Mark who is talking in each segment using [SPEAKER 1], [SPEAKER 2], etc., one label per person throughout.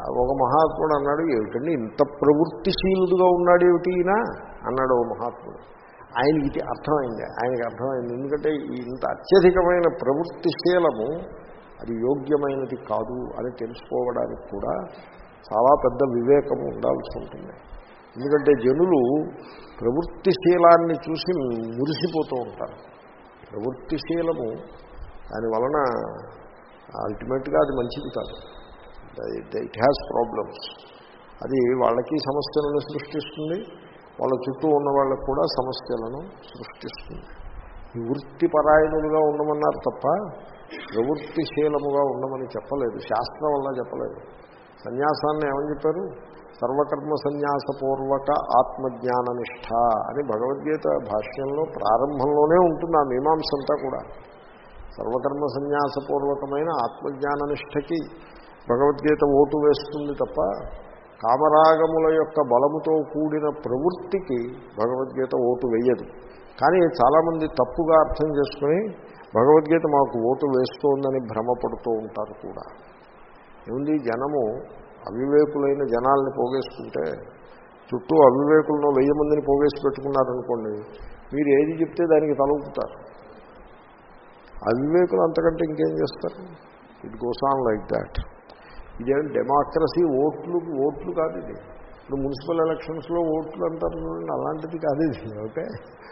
[SPEAKER 1] ఒక మహాత్ముడు అన్నాడు ఏమిటండి ఇంత ప్రవృత్తిశీలుడుగా ఉన్నాడు ఏమిటి ఈయన అన్నాడు ఓ మహాత్ముడు ఆయనకి ఇది అర్థమైంది ఆయనకి అర్థమైంది ఎందుకంటే ఈ ఇంత అత్యధికమైన ప్రవృత్తిశీలము అది యోగ్యమైనది కాదు అని తెలుసుకోవడానికి కూడా చాలా పెద్ద వివేకము ఉండాల్సి ఉంటుంది ఎందుకంటే జనులు ప్రవృత్తిశీలాన్ని చూసి మురిసిపోతూ ఉంటారు ప్రవృత్తిశీలము దాని వలన అల్టిమేట్గా అది మంచిది కాదు ఇట్ హ్యాస్ ప్రాబ్లమ్స్ అది వాళ్ళకి సమస్యలను సృష్టిస్తుంది వాళ్ళ చుట్టూ ఉన్న వాళ్ళకు కూడా సమస్యలను సృష్టిస్తుంది ఈ వృత్తిపరాయణులుగా ఉండమన్నారు తప్ప ప్రవృత్తిశీలముగా ఉండమని చెప్పలేదు శాస్త్రం వల్ల చెప్పలేదు సన్యాసాన్ని ఏమని చెప్పారు సర్వకర్మ సన్యాసపూర్వక ఆత్మజ్ఞాన నిష్ఠ అని భగవద్గీత భాష్యంలో ప్రారంభంలోనే ఉంటుంది ఆ మీమాంస అంతా కూడా సర్వకర్మ సన్యాసపూర్వకమైన ఆత్మజ్ఞాన నిష్టకి భగవద్గీత ఓటు వేస్తుంది తప్ప కామరాగముల యొక్క బలముతో కూడిన ప్రవృత్తికి భగవద్గీత ఓటు వేయదు కానీ చాలామంది తప్పుగా అర్థం చేసుకుని భగవద్గీత మాకు ఓటు వేస్తోందని భ్రమపడుతూ ఉంటారు కూడా ఏముంది జనము అవివేకులైన జనాల్ని పోగేసుకుంటే చుట్టూ అవివేకులను వెయ్యి మందిని పోగేసి పెట్టుకున్నారనుకోండి మీరు ఏది చెప్తే దానికి తలవుతారు అవివేకులు అంతకంటే ఇంకేం చేస్తారు it goes on like that ఇదేం డెమోక్రసీ ఓట్లు ఓట్లు కాదు ఇది ఇప్పుడు మున్సిపల్ ఎలక్షన్స్లో ఓట్లు అంటారు చూడండి అలాంటిది కాదు ఇది ఓకే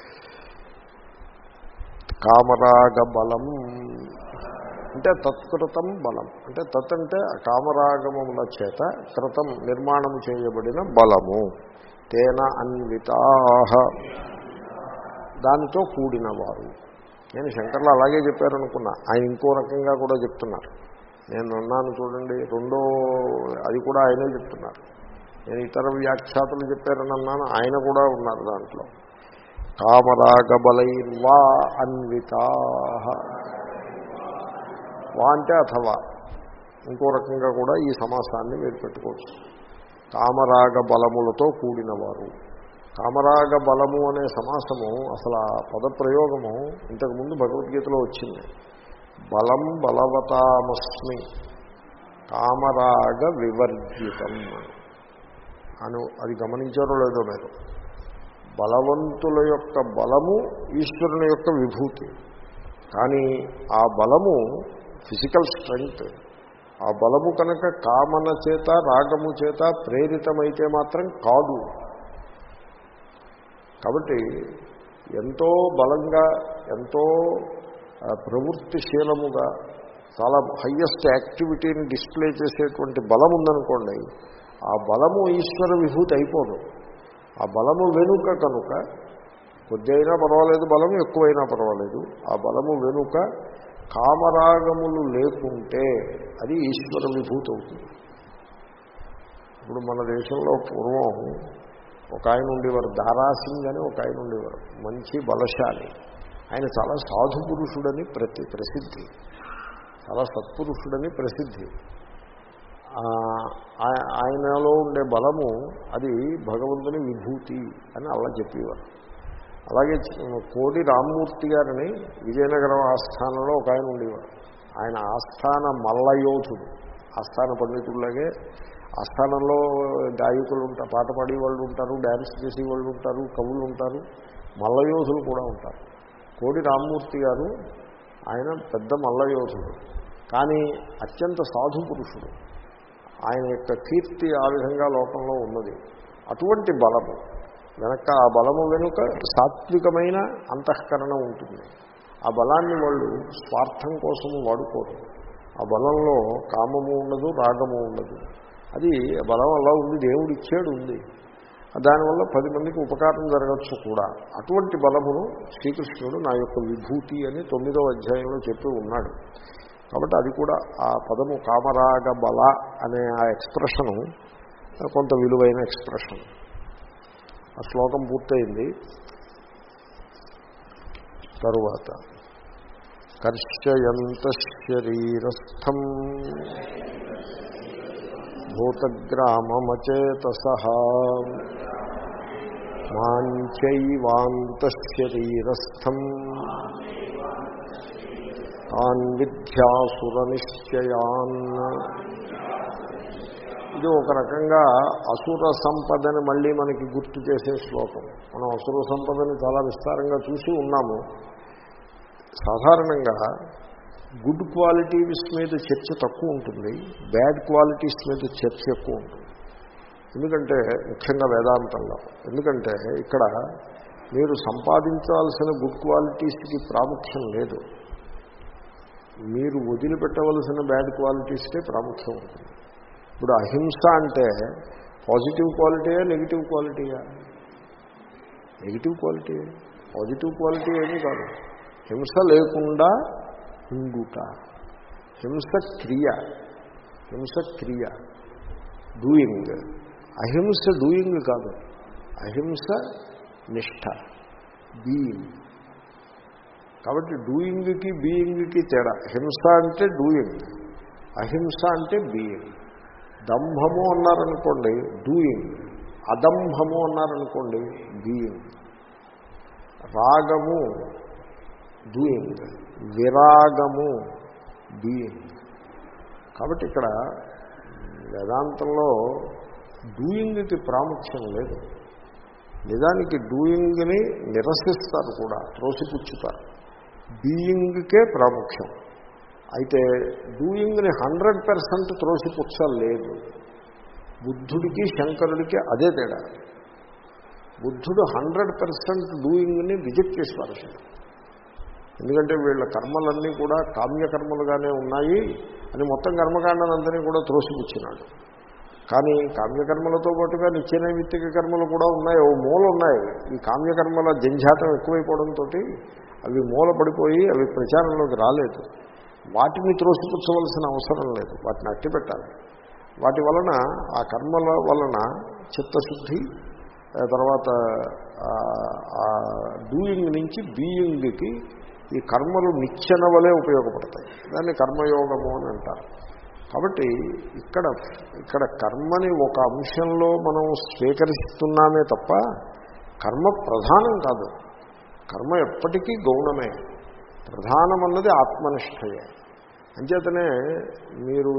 [SPEAKER 1] కామరాగ బలం అంటే తత్కృతం బలం అంటే తత్ అంటే కామరాగముల చేత కృతం నిర్మాణము చేయబడిన బలము తేన అన్వితా దానితో కూడినవారు నేను శంకర్లు అలాగే చెప్పారనుకున్నా ఆయన ఇంకో రకంగా కూడా చెప్తున్నారు నేను అన్నాను చూడండి రెండో అది కూడా ఆయనే చెప్తున్నారు నేను ఇతర వ్యాఖ్యాతలు చెప్పారని అన్నాను ఆయన కూడా ఉన్నారు దాంట్లో కామరాగబలైర్వా అన్వితా వా అంటే అథవా ఇంకో రకంగా కూడా ఈ సమాసాన్ని మీరు పెట్టుకోవచ్చు కామరాగ బలములతో కూడినవారు కామరాగ బలము అనే సమాసము అసలు ఆ పదప్రయోగము ఇంతకుముందు భగవద్గీతలో వచ్చింది బలం బలవతామస్మి కామరాగ వివర్జితం అను అది గమనించారో లేదో మీరు బలవంతుల యొక్క బలము ఈశ్వరుని యొక్క విభూతి కానీ ఆ బలము ఫిజికల్ స్ట్రెంగ్త్ ఆ బలము కనుక కామన చేత రాగము చేత ప్రేరితమైతే మాత్రం కాదు కాబట్టి ఎంతో బలంగా ఎంతో ప్రవృత్తిశీలముగా చాలా హయ్యెస్ట్ యాక్టివిటీని డిస్ప్లే చేసేటువంటి బలం ఉందనుకోండి ఆ బలము ఈశ్వర విభూతి అయిపోదు ఆ బలము వెనుక కనుక కొద్దిఅయినా పర్వాలేదు బలము ఎక్కువైనా పర్వాలేదు ఆ బలము వెనుక కామరాగములు లేకుంటే అది ఈశ్వర విభూతి అవుతుంది ఇప్పుడు మన దేశంలో పూర్వం ఒక ఆయన ఉండేవారు దారాసింగ్ అని ఒక ఆయన ఉండేవారు మంచి బలశాలి ఆయన చాలా సాధు పురుషుడని ప్రతి ప్రసిద్ధి చాలా సత్పురుషుడని ప్రసిద్ధి ఆయనలో ఉండే బలము అది భగవంతుని విభూతి అని అలా చెప్పేవారు అలాగే కోడి రామ్మూర్తి గారిని విజయనగరం ఆస్థానంలో ఒక ఆయన ఉండేవారు ఆయన ఆస్థాన మల్లయోధుడు ఆస్థాన పండితుల్లాగే ఆస్థానంలో గాయకులు ఉంటారు పాట పాడే వాళ్ళు ఉంటారు డ్యాన్స్ చేసే వాళ్ళు ఉంటారు కవులు ఉంటారు మల్లయోధులు కూడా ఉంటారు కోడి రామ్మూర్తి గారు ఆయన పెద్ద మల్లయోధుడు కానీ అత్యంత సాధు పురుషుడు ఆయన యొక్క కీర్తి ఆ విధంగా లోకంలో ఉన్నది అటువంటి బలము వెనక ఆ బలము వెనుక సాత్వికమైన అంతఃకరణ ఉంటుంది ఆ బలాన్ని వాళ్ళు స్వార్థం కోసము వాడుకోరు ఆ బలంలో కామము ఉండదు రాగము ఉండదు అది బలం అలా ఉంది దేవుడు ఇచ్చాడు ఉంది దానివల్ల పది మందికి ఉపకారం జరగచ్చు కూడా అటువంటి బలమును శ్రీకృష్ణుడు నా యొక్క విభూతి అని తొమ్మిదవ అధ్యాయంలో చెప్పి ఉన్నాడు కాబట్టి అది కూడా ఆ పదము కామరాగ బల అనే ఆ ఎక్స్ప్రెషను కొంత విలువైన ఎక్స్ప్రెషన్ ఆ శ్లోకం పూర్తయింది తరువాత కర్షయంత శరీరస్థం భూతగ్రామమచేతస మాంచైవాంతశరీరస్థం తాన్ విద్యాసురనిశ్చయాన్ ఇది ఒక రకంగా అసుర సంపదని మళ్ళీ మనకి గుర్తు చేసే శ్లోకం మనం అసుర సంపదని చాలా విస్తారంగా చూసి ఉన్నాము సాధారణంగా గుడ్ క్వాలిటీస్ మీద చర్చ తక్కువ ఉంటుంది బ్యాడ్ క్వాలిటీస్ మీద చర్చ ఎక్కువ ఉంటుంది ఎందుకంటే ముఖ్యంగా వేదాంతంలో ఎందుకంటే ఇక్కడ మీరు సంపాదించాల్సిన గుడ్ క్వాలిటీస్కి ప్రాముఖ్యం లేదు మీరు వదిలిపెట్టవలసిన బ్యాడ్ క్వాలిటీస్కే ప్రాముఖ్యం ఉంటుంది ఇప్పుడు అహింస అంటే పాజిటివ్ క్వాలిటీయా నెగిటివ్ క్వాలిటీయా నెగిటివ్ క్వాలిటీ పాజిటివ్ క్వాలిటీ ఏమీ కాదు హింస లేకుండా ఉండుట హింస క్రియ హింస క్రియ డూయింగ్ అహింస డూయింగ్ కాదు అహింస నిష్ఠ బీయింగ్ కాబట్టి డూయింగ్కి బీయింగ్కి తేడా హింస అంటే డూయింగ్ అహింస అంటే బీయింగ్ దంభము అన్నారనుకోండి డూయింగ్ అదంభము అన్నారనుకోండి బీయింగ్ రాగము డూయింగ్ విరాగము బీయింగ్ కాబట్టి ఇక్కడ వేదాంతంలో డూయింగ్కి ప్రాముఖ్యం లేదు నిజానికి డూయింగ్ని నిరసిస్తారు కూడా త్రోసిపుచ్చుతారు బీయింగ్కే ప్రాముఖ్యం అయితే డూయింగ్ని హండ్రెడ్ పర్సెంట్ త్రోసిపుచ్చలేదు బుద్ధుడికి శంకరుడికి అదే తేడా బుద్ధుడు హండ్రెడ్ పర్సెంట్ డూయింగ్ని రిజెక్ట్ చేసి పారేశాడు ఎందుకంటే వీళ్ళ కర్మలన్నీ కూడా కామ్యకర్మలుగానే ఉన్నాయి అని మొత్తం కర్మకాండనంతని కూడా త్రోసిపుచ్చినాడు కానీ కామ్యకర్మలతో పాటుగా నిత్యనైమిత్తిక కర్మలు కూడా ఉన్నాయి ఓ మూల ఉన్నాయి ఈ కామ్యకర్మల జంఝాతం ఎక్కువైపోవడంతో అవి మూల పడిపోయి అవి ప్రచారంలోకి రాలేదు వాటిని త్రోసిపుచ్చవలసిన అవసరం లేదు వాటిని అట్టి పెట్టాలి వాటి వలన ఆ కర్మల వలన చిత్తశుద్ధి తర్వాత డూయింగ్ నుంచి బీయింగ్కి ఈ కర్మలు నిచ్చెన వలె ఉపయోగపడతాయి దాన్ని కర్మయోగము అని అంటారు కాబట్టి ఇక్కడ ఇక్కడ కర్మని ఒక అంశంలో మనం స్వీకరిస్తున్నామే తప్ప కర్మ ప్రధానం కాదు కర్మ ఎప్పటికీ గౌణమే ప్రధానమన్నది ఆత్మనిష్టయే అంచేతనే మీరు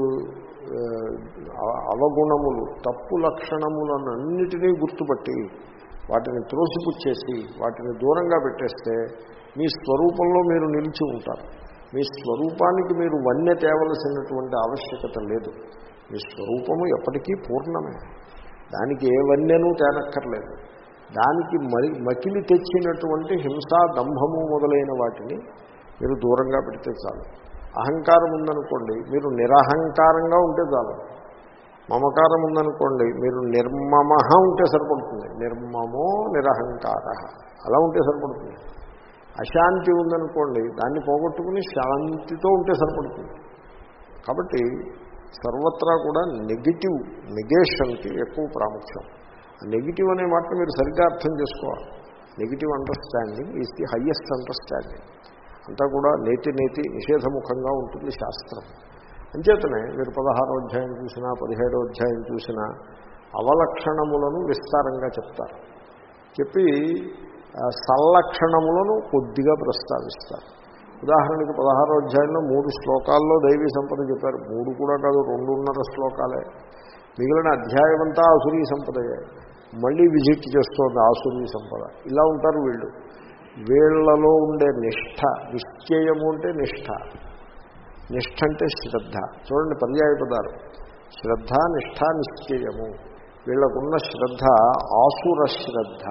[SPEAKER 1] అవగుణములు తప్పు లక్షణములనన్నిటినీ గుర్తుపట్టి వాటిని త్రోసిపుచ్చేసి వాటిని దూరంగా పెట్టేస్తే మీ స్వరూపంలో మీరు నిలిచి ఉంటారు మీ స్వరూపానికి మీరు వన్య తేవలసినటువంటి ఆవశ్యకత లేదు మీ స్వరూపము ఎప్పటికీ పూర్ణమే దానికి ఏ వన్యను తేనక్కర్లేదు దానికి మరి మకిలి తెచ్చినటువంటి హింసా దంభము మొదలైన వాటిని మీరు దూరంగా పెడితే చాలు అహంకారం ఉందనుకోండి మీరు నిరహంకారంగా ఉంటే చాలు మమకారం ఉందనుకోండి మీరు నిర్మమ ఉంటే సరిపడుతుంది నిర్మమో నిరహంకార అలా ఉంటే సరిపడుతుంది అశాంతి ఉందనుకోండి దాన్ని పోగొట్టుకుని శాంతితో ఉంటే సరిపడుతుంది కాబట్టి సర్వత్రా కూడా నెగిటివ్ నెగేషన్కి ఎక్కువ ప్రాముఖ్యం నెగిటివ్ అనే మాట మీరు సరిగ్గా అర్థం చేసుకోవాలి negative understanding is the highest understanding అంతా కూడా నేతి నేతి నిషేధముఖంగా ఉంటుంది శాస్త్రం అంచేతనే మీరు పదహారో అధ్యాయం చూసినా పదిహేడో అధ్యాయం చూసినా అవలక్షణములను విస్తారంగా చెప్తారు చెప్పి సల్లక్షణములను కొద్దిగా ప్రస్తావిస్తారు ఉదాహరణకి పదహారో అధ్యాయంలో మూడు శ్లోకాల్లో దైవీ సంపద చెప్పారు మూడు కూడా కాదు రెండున్నర శ్లోకాలే మిగిలిన అధ్యాయం అంతా ఆసురీ సంపదయే మళ్ళీ విజిట్ చేస్తోంది ఆసురీ సంపద ఇలా ఉంటారు వీళ్ళు వీళ్లలో ఉండే నిష్ఠ నిశ్చయము అంటే నిష్ఠ నిష్ఠ అంటే శ్రద్ధ చూడండి పర్యాయ పదాలు శ్రద్ధ నిష్ఠ నిశ్చయము వీళ్ళకున్న శ్రద్ధ ఆసుర శ్రద్ధ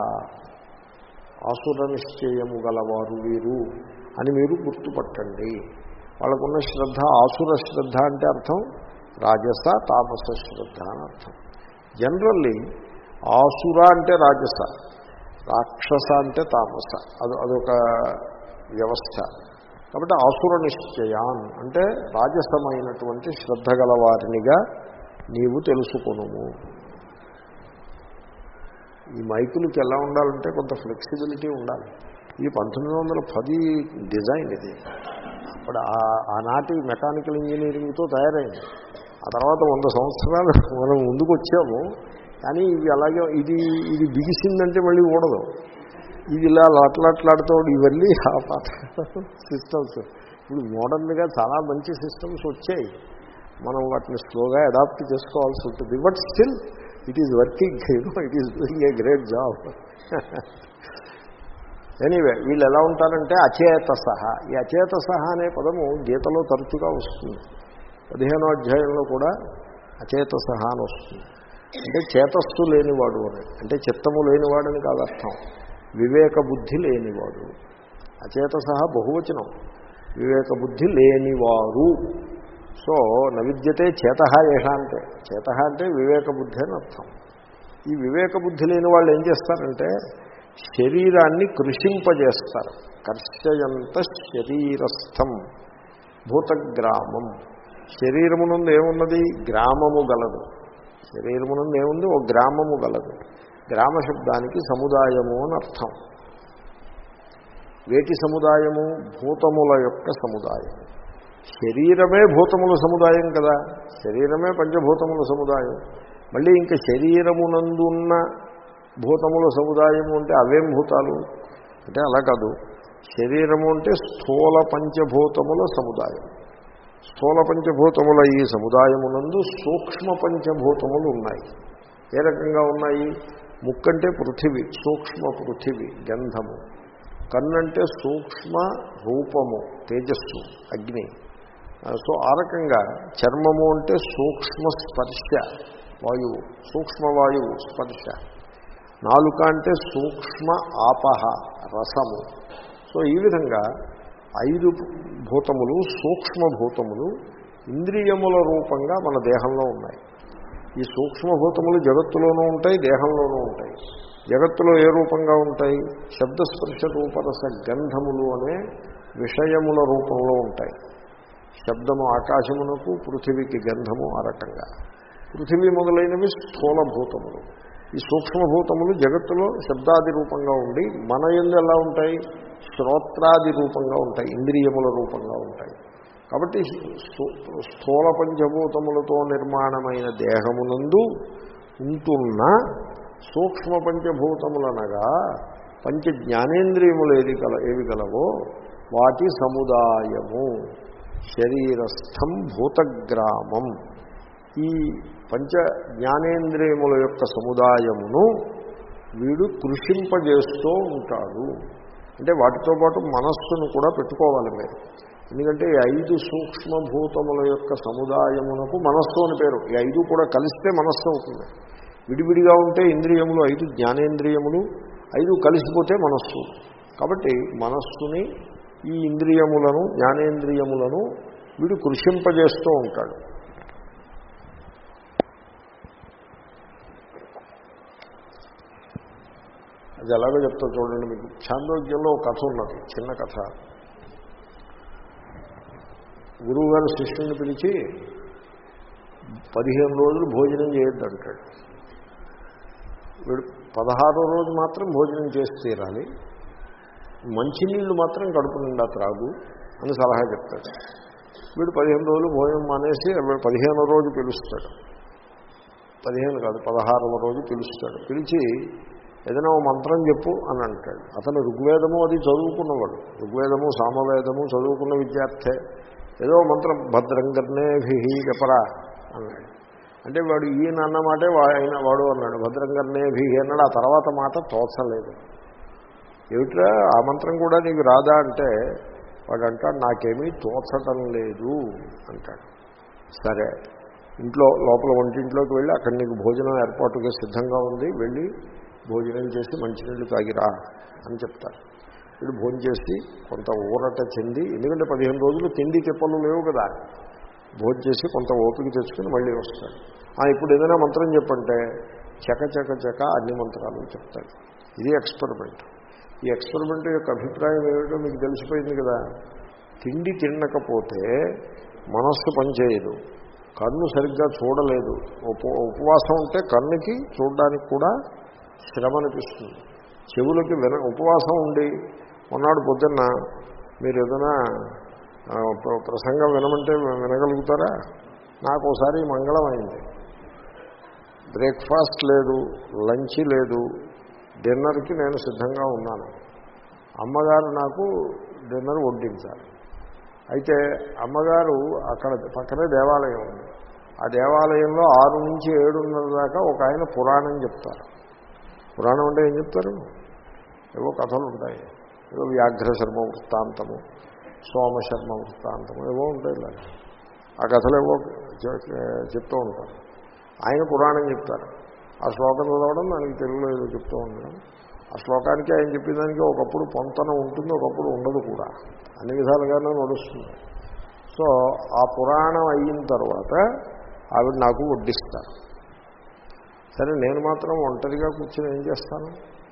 [SPEAKER 1] ఆసుర నిశ్చయము గలవారు వీరు అని మీరు గుర్తుపట్టండి వాళ్ళకున్న శ్రద్ధ ఆసుర శ్రద్ధ అంటే అర్థం రాజస తామస శ్రద్ధ అని అర్థం జనరల్లీ ఆసుర అంటే రాజస రాక్షస అంటే తామస అది అదొక వ్యవస్థ కాబట్టి ఆసుర నిశ్చయాన్ అంటే రాజసమైనటువంటి శ్రద్ధ గలవారినిగా నీవు తెలుసుకొనుము ఈ మైకులకి ఎలా ఉండాలంటే కొంత ఫ్లెక్సిబిలిటీ ఉండాలి ఈ పంతొమ్మిది వందల పది డిజైన్ ఇది అప్పుడు ఆనాటి మెకానికల్ ఇంజనీరింగ్తో తయారైంది ఆ తర్వాత వంద సంవత్సరాలు మనం ముందుకు వచ్చాము కానీ ఇవి అలాగే ఇది ఇది బిగిసిందంటే మళ్ళీ ఊడదు ఇది ఇలా లాట్లాట్లాడుతూ ఇవన్నీ ఆ పాత సిస్టమ్స్ ఇప్పుడు మోడర్న్గా చాలా మంచి సిస్టమ్స్ వచ్చాయి మనం వాటిని స్లోగా అడాప్ట్ చేసుకోవాల్సి ఉంటుంది but still it is working it is doing a great job anyway వీళ్ళు ఎలా ఉంటారంటే అచేత సహా ఈ అచేత సహా అనే పదము గీతలో తరచుగా వస్తుంది పదిహేనో అధ్యాయంలో కూడా అచేత సహా అని వస్తుంది అంటే చేతస్సు లేనివాడు అని అంటే చిత్తము లేనివాడని కాదు అర్థం వివేక బుద్ధి లేనివాడు అచేత సహా బహువచనం వివేక బుద్ధి లేనివారు సో నవిద్యతే చేత ఏష అంటే చేత అంటే వివేక బుద్ధి అని అర్థం ఈ వివేక బుద్ధి లేని వాళ్ళు ఏం చేస్తారంటే శరీరాన్ని కృషింపజేస్తారు కర్షయంత శరీరస్థం భూతగ్రామం శరీరమునందు ఏమున్నది గ్రామము గలదు శరీరమునందు ఏముంది ఒక గ్రామము గలదు గ్రామ శబ్దానికి సముదాయము అని అర్థం వేటి సముదాయము భూతముల యొక్క సముదాయం శరీరమే భూతముల సముదాయం కదా శరీరమే పంచభూతముల సముదాయం మళ్ళీ ఇంకా శరీరమునందున్న భూతముల సముదాయము అంటే అవేం భూతాలు అంటే అలా కాదు శరీరము అంటే స్థూల పంచభూతముల సముదాయం స్థూల పంచభూతముల ఈ సముదాయమునందు సూక్ష్మ పంచభూతములు ఉన్నాయి ఏ రకంగా ఉన్నాయి ముక్కంటే పృథివీ సూక్ష్మ పృథివీ గంధము కన్నంటే సూక్ష్మ రూపము తేజస్సు అగ్ని సో ఆ రకంగా చర్మము అంటే సూక్ష్మ స్పర్శ వాయువు సూక్ష్మవాయువు స్పర్శ నాలుక అంటే సూక్ష్మ ఆపహ రసము సో ఈ విధంగా ఐదు భూతములు సూక్ష్మభూతములు ఇంద్రియముల రూపంగా మన దేహంలో ఉన్నాయి ఈ సూక్ష్మభూతములు జగత్తులోనూ ఉంటాయి దేహంలోనూ ఉంటాయి జగత్తులో ఏ రూపంగా ఉంటాయి శబ్దస్పర్శ రూపరస గంధములు అనే విషయముల రూపంలో ఉంటాయి శబ్దము ఆకాశమునకు పృథివీకి గంధము ఆ రకంగా పృథివీ మొదలైనవి స్థూలభూతములు ఈ సూక్ష్మభూతములు జగత్తులో శబ్దాది రూపంగా ఉండి మన ఎందు ఎలా ఉంటాయి శ్రోత్రాది రూపంగా ఉంటాయి ఇంద్రియముల రూపంగా ఉంటాయి కాబట్టి స్థూల పంచభూతములతో నిర్మాణమైన దేహమునందు ఉంటున్న సూక్ష్మ పంచభూతములనగా పంచ జ్ఞానేంద్రియములు ఏది కల ఏవి గలవో వాటి సముదాయము శరీరస్థం భూతగ్రామం ఈ పంచ జ్ఞానేంద్రియముల యొక్క సముదాయమును వీడు కృషింపజేస్తూ ఉంటాడు అంటే వాటితో పాటు మనస్సును కూడా పెట్టుకోవాలి మీరు ఎందుకంటే ఈ ఐదు సూక్ష్మభూతముల యొక్క సముదాయమునకు మనస్సు అని పేరు ఈ ఐదు కూడా కలిస్తే మనస్సు అవుతుంది విడివిడిగా ఉంటే ఇంద్రియములు ఐదు జ్ఞానేంద్రియములు ఐదు కలిసిపోతే మనస్సు కాబట్టి మనస్సుని ఈ ఇంద్రియములను జ్ఞానేంద్రియములను వీడు కృషింపజేస్తూ ఉంటాడు అది ఎలాగో చెప్తా చూడండి మీకు ఛాందోగ్యంలో ఒక కథ ఉన్నది చిన్న కథ గురువుగారు శిష్యుని పిలిచి పదిహేను రోజులు భోజనం చేయొద్దు అంటాడు వీడు పదహారో రోజు మాత్రం భోజనం చేసి తీరాలి మంచినీళ్ళు మాత్రం కడుపు నిండా త్రాగు అని సలహా చెప్తాడు వీడు పదిహేను రోజులు భోజనం మానేసి పదిహేనో రోజు పిలుస్తాడు పదిహేను కాదు పదహారవ రోజు పిలుస్తాడు పిలిచి ఏదైనా ఓ మంత్రం చెప్పు అని అంటాడు అతను ఋగ్వేదము అది చదువుకున్నవాడు ఋగ్వేదము సామవేదము చదువుకున్న విద్యార్థే ఏదో మంత్రం భద్రంగర్నేభి చెప్పరా అన్నాడు అంటే వాడు ఈయన అన్నమాటే ఆయన వాడు అన్నాడు భద్రంగర్నేభి అన్నాడు ఆ తర్వాత మాట తోచలేదు ఏమిట్రా ఆ మంత్రం కూడా నీకు రాదా అంటే వాడు అంటాడు నాకేమీ తోచటం లేదు అంటాడు సరే ఇంట్లో లోపల వంటింట్లోకి వెళ్ళి అక్కడ నీకు భోజనం ఏర్పాటుగా సిద్ధంగా ఉంది వెళ్ళి భోజనం చేసి మంచినీళ్ళు తాగిరా అని చెప్తారు వీడు భోజనం చేసి కొంత ఊరట చెంది ఎందుకంటే పదిహేను రోజులు తిండి తిప్పలు లేవు కదా భోజనం చేసి కొంత ఓపిక తెచ్చుకుని మళ్ళీ వస్తాడు ఇప్పుడు ఏదైనా మంత్రం చెప్పంటే చక చక చక అన్ని మంత్రాలు చెప్తాడు ఇది ఎక్స్పెరిమెంట్ ఈ ఎక్స్పెరిమెంట్ యొక్క అభిప్రాయం ఏమిటో మీకు తెలిసిపోయింది కదా తిండి తినకపోతే మనస్సు పనిచేయదు కన్ను సరిగ్గా చూడలేదు ఉప ఉపవాసం ఉంటే కన్నుకి చూడడానికి కూడా శ్రమ అనిపిస్తుంది చెవులకి విన ఉపవాసం ఉండి మొన్నాడు పొద్దున్న మీరు ఏదైనా ప్రసంగం వినమంటే వినగలుగుతారా నాకు ఒకసారి మంగళం అయింది బ్రేక్ఫాస్ట్ లేదు లంచ్ లేదు డిన్నర్కి నేను సిద్ధంగా ఉన్నాను అమ్మగారు నాకు డిన్నర్ వడ్డించాలి అయితే అమ్మగారు అక్కడ పక్కనే దేవాలయం ఉంది ఆ దేవాలయంలో ఆరు నుంచి ఏడున్నర దాకా ఒక ఆయన పురాణం చెప్తారు పురాణం అంటే ఏం చెప్తారు ఏవో కథలు ఉంటాయి ఏవో వ్యాఘ్రశర్మ వృత్తాంతము సోమశర్మ వృత్తాంతము ఏవో ఉంటాయి ఇలా ఆ కథలు ఏవో చె- చెప్తూ ఉంటారు ఆయన పురాణం చెప్తారు ఆ శ్లోకం చదవడం దానికి తెలుగులో ఏదో చెప్తూ ఉండడం ఆ శ్లోకానికి ఆయన చెప్పేదానికి ఒకప్పుడు పొంతన ఉంటుంది ఒకప్పుడు ఉండదు కూడా అన్ని విధాలుగానే నడుస్తుంది సో ఆ పురాణం అయిన తర్వాత ఆవిడ నాకు వడ్డిస్తారు సరే నేను మాత్రం ఒంటరిగా కూర్చొని ఏం చేస్తాను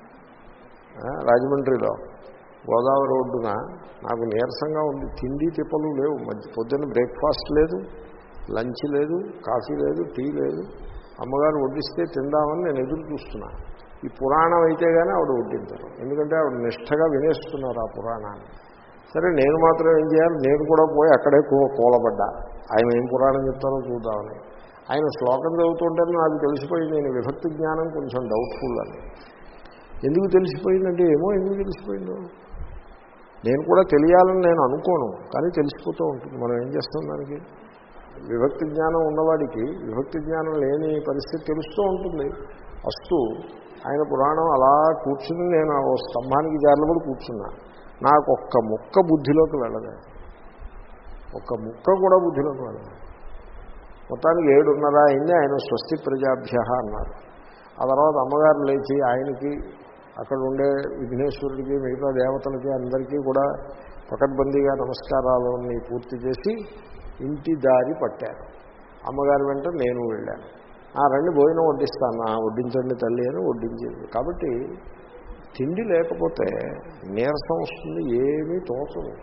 [SPEAKER 1] ఆ, రాజమండ్రిలో గోదావరి ఒడ్డున నాకు నీరసంగా ఉంది తిండి తిప్పలు లేవు మధ్య పొద్దున్న బ్రేక్ఫాస్ట్ లేదు లంచ్ లేదు కాఫీ లేదు టీ లేదు అమ్మగారు వడ్డిస్తే తిందామని నేను ఎదురు చూస్తున్నా ఈ పురాణం అయితే కానీ ఆవిడ వడ్డించరు ఎందుకంటే ఆవిడ నిష్టగా వినేస్తున్నారు ఆ పురాణాన్ని సరే నేను మాత్రం ఏం చేయాలి నేను కూడా పోయి అక్కడే కూ- కూలబడ్డా ఆయన ఏం పురాణం చెప్తారో చూద్దామని ఆయన శ్లోకం చదువుతుంటే నాకు తెలిసిపోయింది నేను విభక్తి జ్ఞానం కొంచెం డౌట్ఫుల్ అని ఎందుకు తెలిసిపోయిందంటే ఏమో ఎందుకు తెలిసిపోయిందో నేను కూడా తెలియాలని నేను అనుకోను కానీ తెలిసిపోతూ ఉంటుంది మనం ఏం చేస్తాం దానికి విభక్తి జ్ఞానం ఉన్నవాడికి విభక్తి జ్ఞానం లేని పరిస్థితి తెలుస్తూ ఉంటుంది అస్తు ఆయన పురాణం అలా కూర్చుని నేను ఓ స్తంభానికి జారలబడి కూర్చున్నా నాకు ఒక్క ముక్క బుద్ధిలోకి వెళ్ళదు ఒక్క ముక్క కూడా బుద్ధిలోకి వెళ్ళదు మొత్తానికి ఏడున్నర అయింది ఆయన స్వస్తి ప్రజాభ్య అన్నారు ఆ తర్వాత అమ్మగారు లేచి ఆయనకి అక్కడ ఉండే విఘ్నేశ్వరుడికి మిగతా దేవతలకి అందరికీ కూడా పకడ్బందీగా నమస్కారాలన్నీ పూర్తి చేసి ఇంటి దారి పట్టారు అమ్మగారి వెంట నేను వెళ్ళాను ఆ రండి భోజనం వడ్డిస్తాను ఆ, వడ్డించండి తల్లి అని వడ్డించేది కాబట్టి తిండి లేకపోతే నీరసం వస్తుంది ఏమీ తోచదు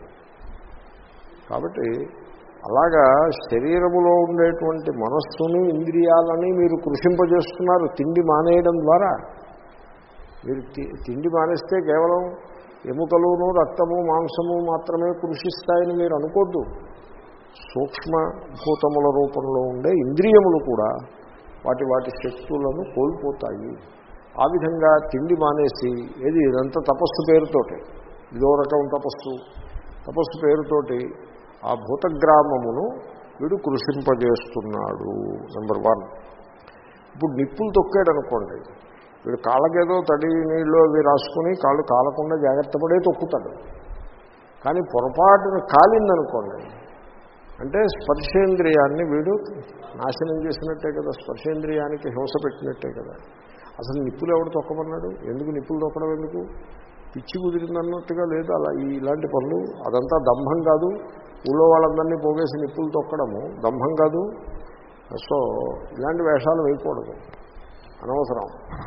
[SPEAKER 1] కాబట్టి అలాగా శరీరములో ఉండేటువంటి మనస్సుని ఇంద్రియాలని మీరు కృషింపజేస్తున్నారు తిండి మానేయడం ద్వారా మీరు తి- తిండి మానేస్తే కేవలం ఎముకలును రక్తము మాంసము మాత్రమే కృషిస్తాయని మీరు అనుకోద్దు సూక్ష్మ భూతముల రూపంలో ఉండే ఇంద్రియములు కూడా వాటి వాటి శక్తులను కోల్పోతాయి ఆ విధంగా తిండి మానేసి ఏది ఇదంతా తపస్సు పేరుతోటి ఇదో రకం తపస్సు తపస్సు పేరుతోటి ఆ భూతగ్రామమును వీడు కృషింపజేస్తున్నాడు నెంబర్ వన్ ఇప్పుడు నిప్పులు తొక్కాడు అనుకోండి వీడు కాళ్ళకేదో తడి నీళ్ళు అవి రాసుకుని కాళ్ళు కాలకుండా జాగ్రత్త పడే తొక్కుతాడు కానీ పొరపాటున కాలిందనుకోండి అంటే స్పర్శేంద్రియాన్ని వీడు నాశనం చేసినట్టే కదా స్పర్శేంద్రియానికి హింస పెట్టినట్టే కదా అసలు నిప్పులు ఎవడు తొక్కమన్నాడు ఎందుకు నిప్పులు తొక్కడం ఎందుకు పిచ్చి కుదిరిందన్నట్టుగా లేదు అలా ఈ ఇలాంటి పనులు అదంతా దంభం కాదు ఊళ్ళో వాళ్ళందరినీ పోగేసి నిప్పులు తొక్కడము దంభం కాదు సో ఇలాంటి వేషాలు వేయకూడదు అనవసరం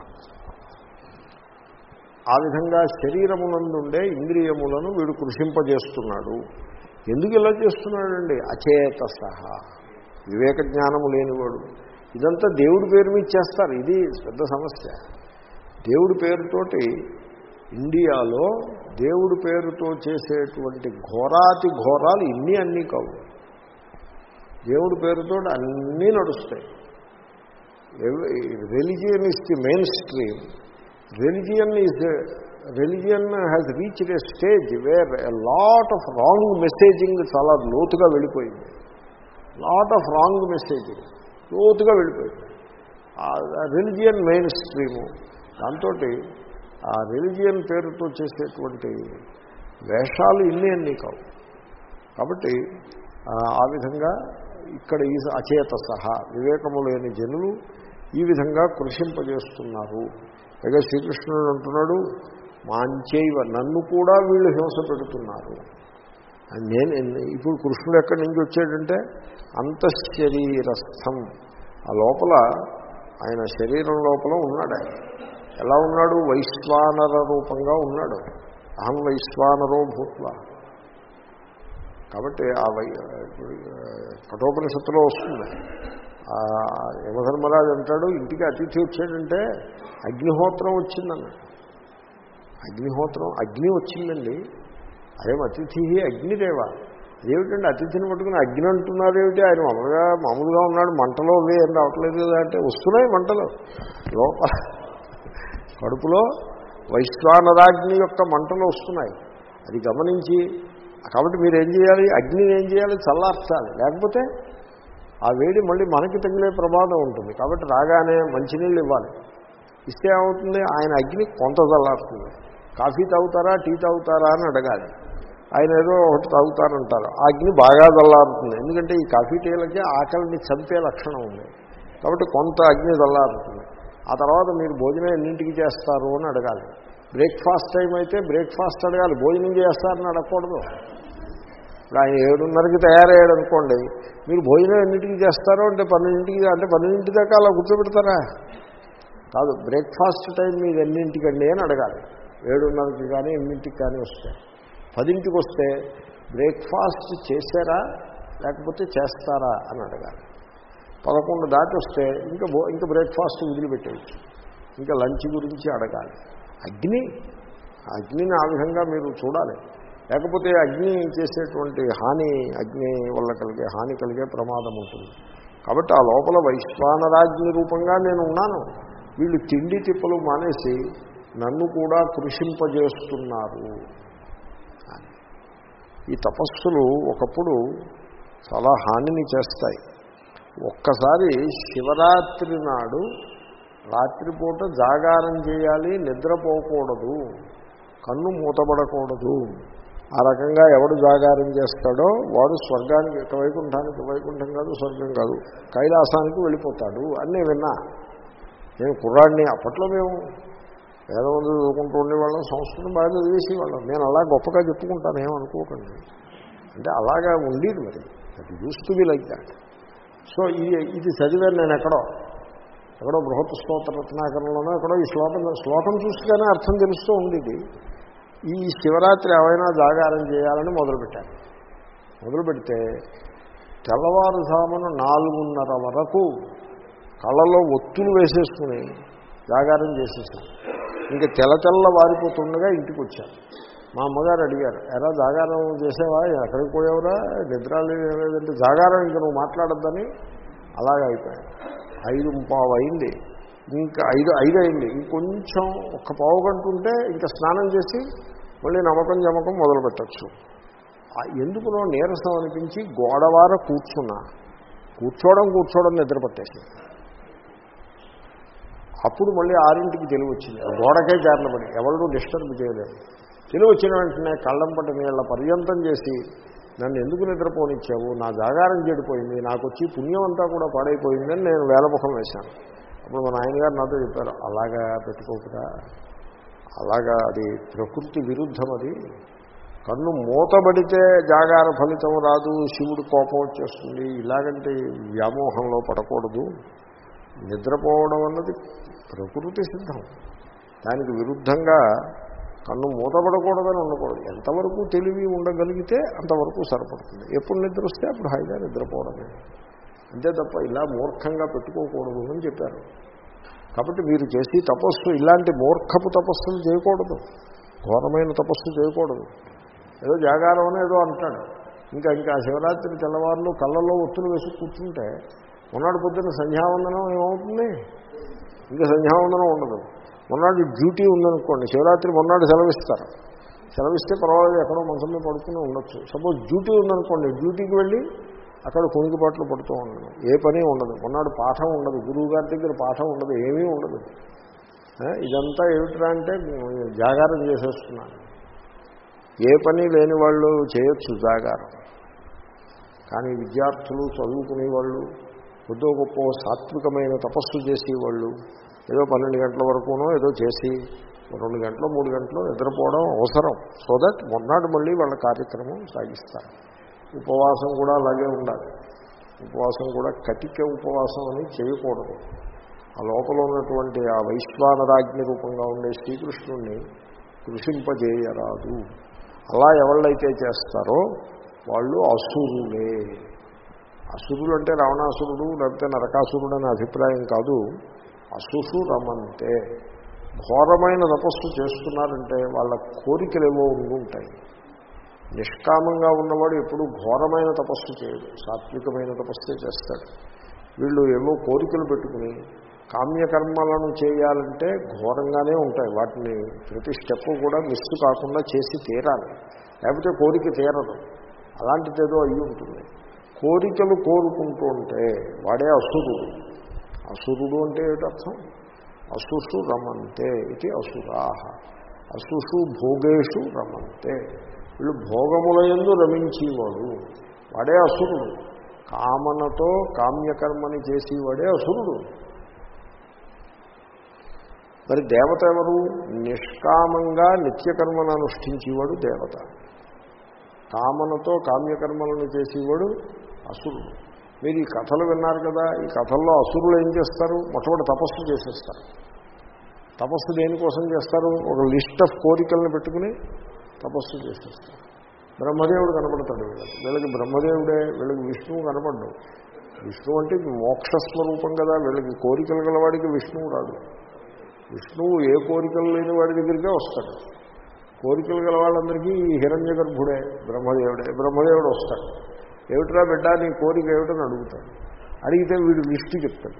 [SPEAKER 1] ఆ విధంగా శరీరమునందుండే ఇంద్రియములను వీడు కృషింపజేస్తున్నాడు ఎందుకు ఇలా చేస్తున్నాడండి అచేత సహా వివేక జ్ఞానము లేనివాడు ఇదంతా దేవుడి పేరు మీద చేస్తారు ఇది పెద్ద సమస్య దేవుడి పేరుతోటి ఇండియాలో దేవుడి పేరుతో చేసేటువంటి ఘోరాతి ఘోరాలు ఇన్ని అన్నీ కావు దేవుడి పేరుతో అన్నీ నడుస్తాయి religion is the main stream religion is religion has reached a stage where a lot of wrong messaging చాలా లోతుగా వెళ్ళిపోయింది లాట్ ఆఫ్ రాంగ్ మెసేజింగ్ లోతుగా వెళ్ళిపోయింది రిలిజియన్ మెయిన్ స్ట్రీము దాంతో ఆ రిలిజియన్ పేరుతో చేసేటువంటి వేషాలు ఇన్ని అన్నీ కావు కాబట్టి ఆ, ఆ విధంగా ఇక్కడ ఈ అచేత సహా వివేకము లేని జనులు ఈ విధంగా కృషింపజేస్తున్నారు పైగా శ్రీకృష్ణుడు అంటున్నాడు మాంచైవ నన్ను కూడా వీళ్ళు హింస పెడుతున్నారు అని నేను ఇప్పుడు కృష్ణుడు ఎక్కడి నుంచి వచ్చాడంటే అంతఃశరీరస్థం ఆ లోపల ఆయన శరీరం లోపల ఉన్నాడు ఆయన ఎలా ఉన్నాడు వైశ్వానర రూపంగా ఉన్నాడు అహం వైశ్వానరో భూత్వ కాబట్టి ఆ వై కఠోపనిషత్తులో వస్తుంది ఆ యమధర్మరాజు అంటాడు ఇంటికి అతిథి వచ్చాడంటే అగ్నిహోత్రం వచ్చిందన్నాడు అగ్నిహోత్రం అగ్ని వచ్చిందండి అదేం అతిథి అగ్నిదేవ అదేమిటండి అతిథిని పట్టుకుని అగ్ని అంటున్నారు ఏమిటి ఆయన మామూలుగా మామూలుగా ఉన్నాడు మంటలో అవే ఏం రావట్లేదు కదా అంటే వస్తున్నాయి మంటలు లోపల కడుపులో వైశ్వానరాగ్ని యొక్క మంటలు వస్తున్నాయి అది గమనించి కాబట్టి మీరు ఏం చేయాలి అగ్నిని ఏం చేయాలి చల్లార్చాలి లేకపోతే ఆ వేడి మళ్ళీ మనకి తగిలే ప్రమాదం ఉంటుంది కాబట్టి రాగానే మంచినీళ్ళు ఇవ్వాలి ఇస్తే ఏమవుతుంది ఆయన అగ్ని కొంత చల్లారుతుంది కాఫీ తాగుతారా టీ తాగుతారా అని అడగాలి ఆయన ఏదో ఒకటి తాగుతారంటారు ఆ అగ్ని బాగా చల్లారుతుంది ఎందుకంటే ఈ కాఫీ టీలకి ఆకలిని చంపే లక్షణం ఉంది కాబట్టి కొంత అగ్ని చల్లారుతుంది ఆ తర్వాత మీరు భోజనం ఎన్నింటికి చేస్తారు అని అడగాలి బ్రేక్ఫాస్ట్ టైం అయితే బ్రేక్ఫాస్ట్ అడగాలి భోజనం చేస్తారని అడగకూడదు ఇప్పుడు ఆయన ఏడున్నరకి తయారయ్యాడు అనుకోండి మీరు భోజనం ఎన్నింటికి చేస్తారో అంటే పన్నెండింటికి అంటే పన్నెండింటి దాకా అలా కూర్చోబెడతారా కాదు బ్రేక్ఫాస్ట్ టైం మీరు ఎన్నింటికండి అని అడగాలి ఏడున్నరకి కానీ ఎన్నింటికి కానీ వస్తే పదింటికి వస్తే బ్రేక్ఫాస్ట్ చేశారా లేకపోతే చేస్తారా అని అడగాలి పదకొండు దాటి వస్తే ఇంకా భో ఇంకా బ్రేక్ఫాస్ట్ వదిలిపెట్టేయచ్చు ఇంకా లంచ్ గురించి అడగాలి అగ్ని అగ్నిని ఆ విధంగా మీరు చూడాలి లేకపోతే అగ్ని చేసేటువంటి హాని అగ్ని వల్ల కలిగే హాని కలిగే ప్రమాదం ఉంటుంది కాబట్టి ఆ లోపల వైశ్వానరాజ్ఞి రూపంగా నేను ఉన్నాను వీళ్ళు తిండి తిప్పలు మానేసి నన్ను కూడా కృషింపజేస్తున్నారు ఈ తపస్సులు ఒకప్పుడు చాలా హానిని చేస్తాయి ఒక్కసారి శివరాత్రి నాడు రాత్రిపూట జాగారం చేయాలి నిద్రపోకూడదు కన్ను మూతపడకూడదు ఆ రకంగా ఎవడు జాగారం చేస్తాడో వాడు స్వర్గానికి ఇక వైకుంఠానికి వైకుంఠం కాదు స్వర్గం కాదు కైలాసానికి వెళ్ళిపోతాడు అని నేను విన్నా నేను కుర్రాడిని అప్పట్లో మేము వేదమంది చదువుకుంటూ ఉండేవాళ్ళం సంస్కృతం బాగా చదివేసేవాళ్ళం నేను అలా గొప్పగా చెప్పుకుంటాను ఏమనుకోకండి అంటే అలాగా ఉండేది మరి అది use to be like that so ఇది ఇది చదివాను నేను ఎక్కడో ఎక్కడో బృహత్ స్తోత్ర రత్నాకరంలోనో ఎక్కడో ఈ శ్లోకం శ్లోకం చూస్తేనే అర్థం తెలుస్తూ ఉండేది ఈ శివరాత్రి ఏమైనా జాగారం చేయాలని మొదలుపెట్టాను మొదలు పెడితే తెల్లవారుజామున నాలుగున్నర వరకు కళ్ళలో ఒత్తులు వేసేసుకుని జాగారం చేసేసాను ఇంకా తెల్ల తెల్ల వారిపోతుండగా ఇంటికి వచ్చాను మా అమ్మగారు అడిగారు ఎరా జాగారం చేసేవా ఎక్కడికి పోయావురా నిద్ర లేదంటే జాగారం ఇంకా నువ్వు మాట్లాడద్దని అలాగే అయిపోయాను ఐదు పావు అయింది ఇంకా ఐదు ఐదు అయింది ఇంకొంచెం ఒక్క పావు గంట ఉంటే ఇంకా స్నానం చేసి మళ్ళీ నమ్మకం జమకం మొదలు పెట్టచ్చు ఎందుకునో నీరసం అనిపించి గోడవార కూర్చున్నా కూర్చోవడం కూర్చోవడం నిద్ర పట్టేసింది అప్పుడు మళ్ళీ ఆరింటికి తెలివి వచ్చింది గోడకే జారినపడి ఎవరు డిస్టర్బ్ చేయలేదు తెలివి వచ్చిన వెంటనే కళ్ళంపటి నీళ్ళ పర్యంతం చేసి నన్ను ఎందుకు నిద్రపోనిచ్చావు నా జాగారం చెడిపోయింది నాకు వచ్చి పుణ్యం అంతా కూడా పాడైపోయిందని నేను వేలముఖం వేశాను అప్పుడు మా నాయనగారు నాతో చెప్పారు అలాగా పెట్టుకోకురా అలాగా అది ప్రకృతి విరుద్ధం అది కన్ను మూతబడితే జాగార ఫలితం రాదు శివుడు కోపం వచ్చేస్తుంది ఇలాగంటే వ్యామోహంలో పడకూడదు నిద్రపోవడం అన్నది ప్రకృతి సిద్ధం దానికి విరుద్ధంగా కన్ను మూతపడకూడదని ఉండకూడదు ఎంతవరకు తెలివి ఉండగలిగితే అంతవరకు సరిపడుతుంది ఎప్పుడు నిద్ర వస్తే అప్పుడు హాయిగా నిద్రపోవడమే అంతే తప్ప ఇలా మూర్ఖంగా పెట్టుకోకూడదు అని చెప్పారు కాబట్టి మీరు చేసి తపస్సు ఇలాంటి మూర్ఖపు తపస్సులు చేయకూడదు ఘోరమైన తపస్సు చేయకూడదు ఏదో జాగారం అని ఏదో అంటాడు ఇంకా ఇంకా శివరాత్రి తెల్లవారులు కళ్ళలో ఒత్తులు వేసి కూర్చుంటే మొన్నటి పొద్దున్న సంధ్యావందనం ఏమవుతుంది ఇంకా సంధ్యావందనం ఉండదు మొన్నటి డ్యూటీ ఉందనుకోండి శివరాత్రి మొన్నటి సెలవిస్తారు సెలవిస్తే పర్వాలేదు ఎక్కడో మంచం మీద పడుకుని ఉండొచ్చు సపోజ్ డ్యూటీ ఉందనుకోండి డ్యూటీకి వెళ్ళి అక్కడ కొనుగుబాట్లు పడుతూ ఉండదు ఏ పని ఉండదు మొన్నటి పాఠం ఉండదు గురువు గారి దగ్గర పాఠం ఉండదు ఏమీ ఉండదు ఇదంతా ఏమిట్రా అంటే జాగారం చేసేస్తున్నాను ఏ పని లేని వాళ్ళు చేయొచ్చు జాగారం కానీ విద్యార్థులు చదువుకునే వాళ్ళు కొద్దో గొప్ప సాత్వికమైన తపస్సు చేసేవాళ్ళు ఏదో పన్నెండు గంటల వరకునో ఏదో చేసి రెండు గంటలు మూడు గంటలు నిద్రపోవడం అవసరం సో దట్ మొన్నటి మళ్ళీ వాళ్ళ కార్యక్రమం సాగిస్తారు ఉపవాసం కూడా అలాగే ఉండాలి ఉపవాసం కూడా కటిక ఉపవాసం అని చేయకూడదు ఆ లోపల ఉన్నటువంటి ఆ వైశ్వానరాజ్ఞ రూపంగా ఉండే శ్రీకృష్ణుణ్ణి కృషింపజేయరాదు అలా ఎవళ్ళైతే చేస్తారో వాళ్ళు అసురులే అసురులు అంటే రావణాసురుడు లేకపోతే నరకాసురుడు అనే అభిప్రాయం కాదు అసుసు రమంతే ఘోరమైన తపస్సు చేస్తున్నారంటే వాళ్ళ కోరికలు ఏవో ఉండుంటాయి నిష్కామంగా ఉన్నవాడు ఎప్పుడు ఘోరమైన తపస్సు చేయడు సాత్వికమైన తపస్సే చేస్తాడు వీళ్ళు ఏవో కోరికలు పెట్టుకుని కామ్యకర్మలను చేయాలంటే ఘోరంగానే ఉంటాయి వాటిని ప్రతి స్టెప్ కూడా మిస్ కాకుండా చేసి తీరాలి లేకపోతే కోరిక తీరదు అలాంటిది ఏదో అయ్యి ఉంటుంది కోరికలు కోరుకుంటూ ఉంటే వాడే అసురుడు అసురుడు అంటే ఏమిటి అర్థం అసుషు రమంతే ఇది అసురాహ అసుషు భోగేషు రమంతే వీళ్ళు భోగముల ఎందు రమించేవాడు వాడే అసురుడు కామనతో కామ్యకర్మని చేసేవాడే అసురుడు మరి దేవత ఎవరు నిష్కామంగా నిత్యకర్మను అనుష్ఠించేవాడు దేవత కామనతో కామ్యకర్మలను చేసేవాడు అసురుడు మీరు ఈ కథలు విన్నారు కదా ఈ కథల్లో అసురులు ఏం చేస్తారు మొట్టమొదటి తపస్సు చేసేస్తారు తపస్సు దేనికోసం చేస్తారు ఒక లిస్ట్ ఆఫ్ కోరికలను పెట్టుకుని తపస్సు చేసేస్తారు బ్రహ్మదేవుడు కనపడతాడు వీళ్ళకి వీళ్ళకి బ్రహ్మదేవుడే వీళ్ళకి విష్ణువు కనపడ్డు విష్ణువు అంటే మోక్షస్వరూపం కదా వీళ్ళకి కోరికలు గలవాడికి విష్ణువు రాదు విష్ణువు ఏ కోరికలు లేని వాడి దగ్గరికే వస్తాడు కోరికలు గల వాళ్ళందరికీ ఈ హిరణ్య గర్భుడే బ్రహ్మదేవుడే బ్రహ్మదేవుడు వస్తాడు ఏమిట్రా బిడ్డ నీ కోరిక ఏమిటని అడుగుతాడు అడిగితే వీడు లిస్టు చెప్తాడు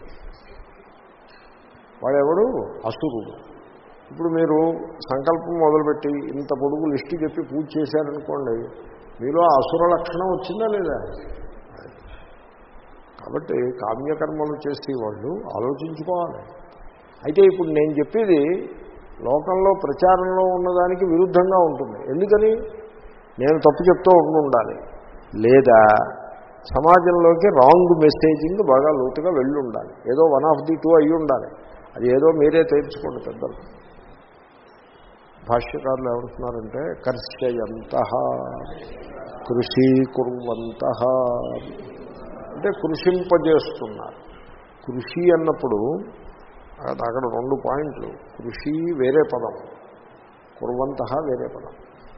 [SPEAKER 1] వాడెవడు అసురుడు ఇప్పుడు మీరు సంకల్పం మొదలుపెట్టి ఇంత పొడుగు లిస్టు చెప్పి పూజ చేశారనుకోండి మీలో అసుర లక్షణం వచ్చిందా లేదా కాబట్టి కామ్యకర్మలు చేసేవాళ్ళు ఆలోచించుకోవాలి అయితే ఇప్పుడు నేను చెప్పేది లోకంలో ప్రచారంలో ఉన్నదానికి విరుద్ధంగా ఉంటుంది ఎందుకని నేను తప్పు చెప్తూ ఉండాలి లేదా సమాజంలోకి రాంగ్ మెసేజింగ్ బాగా లోతుగా వెళ్ళి ఉండాలి ఏదో వన్ ఆఫ్ ది టూ అయ్యి ఉండాలి అది ఏదో మీరే తేల్చుకోండి పెద్దలు భాష్యకారులు ఏమంటున్నారంటే కర్షయంత కృషి కుర్వంత అంటే కృషింపజేస్తున్నారు కృషి అన్నప్పుడు అక్కడ రెండు పాయింట్లు కృషి వేరే పదం కుర్వంత వేరే పదం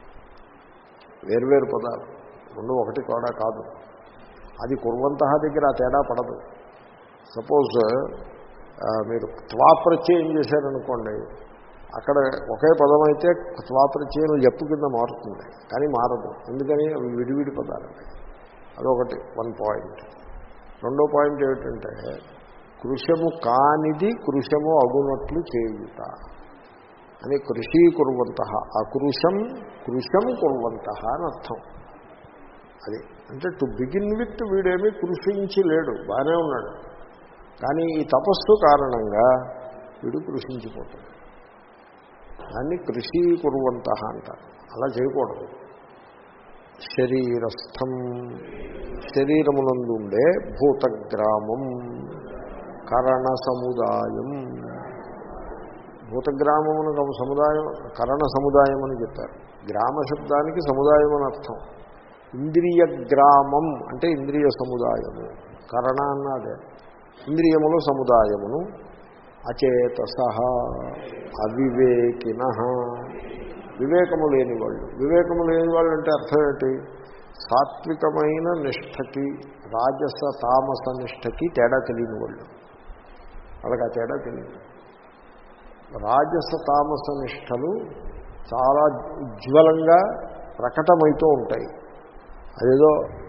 [SPEAKER 1] వేర్వేరు పదాలు రెండు ఒకటి కూడా కాదు అది కుర్వంత దగ్గర ఆ తేడా పడదు సపోజ్ మీరు త్వాప్రత్యయం చేశారనుకోండి అక్కడ ఒకే పదం అయితే త్వాప్రత్యయం ఎప్పు కింద మారుతుంది కానీ మారదు ఎందుకని అవి విడివిడి పదాలు అదొకటి వన్ పాయింట్ రెండో పాయింట్ ఏమిటంటే కృషము కానిది కృషము అగునట్లు చేయుట అని కృషి కుర్వంత ఆ కృషం కృషం కుర్వంత అని అర్థం అది అంటే టు బిగిన్ విత్ వీడేమీ కృషించి లేడు బాగానే ఉన్నాడు కానీ ఈ తపస్సు కారణంగా వీడు కృషించిపోతాడు దాన్ని కృషి కుర్వంత అంటారు అలా చేయకూడదు శరీరస్థం శరీరమునందుండే భూతగ్రామం కరణ సముదాయం భూతగ్రామమునకు సముదాయం కరణ సముదాయం అని చెప్పారు గ్రామ శబ్దానికి సముదాయం అని అర్థం ఇంద్రియ గ్రామం అంటే ఇంద్రియ సముదాయము కరణ అన్నదే ఇంద్రియముల సముదాయమును అచేతస అవివేకిన వివేకము లేని వాళ్ళు వివేకము లేని వాళ్ళు అంటే అర్థం ఏంటి సాత్వికమైన నిష్టకి రాజస తామస నిష్టకి తేడా తెలియని వాళ్ళు వాళ్ళకి ఆ తేడా తెలియదు రాజస తామస నిష్టలు చాలా ఉజ్వలంగా ప్రకటమవుతూ ఉంటాయి అదేదో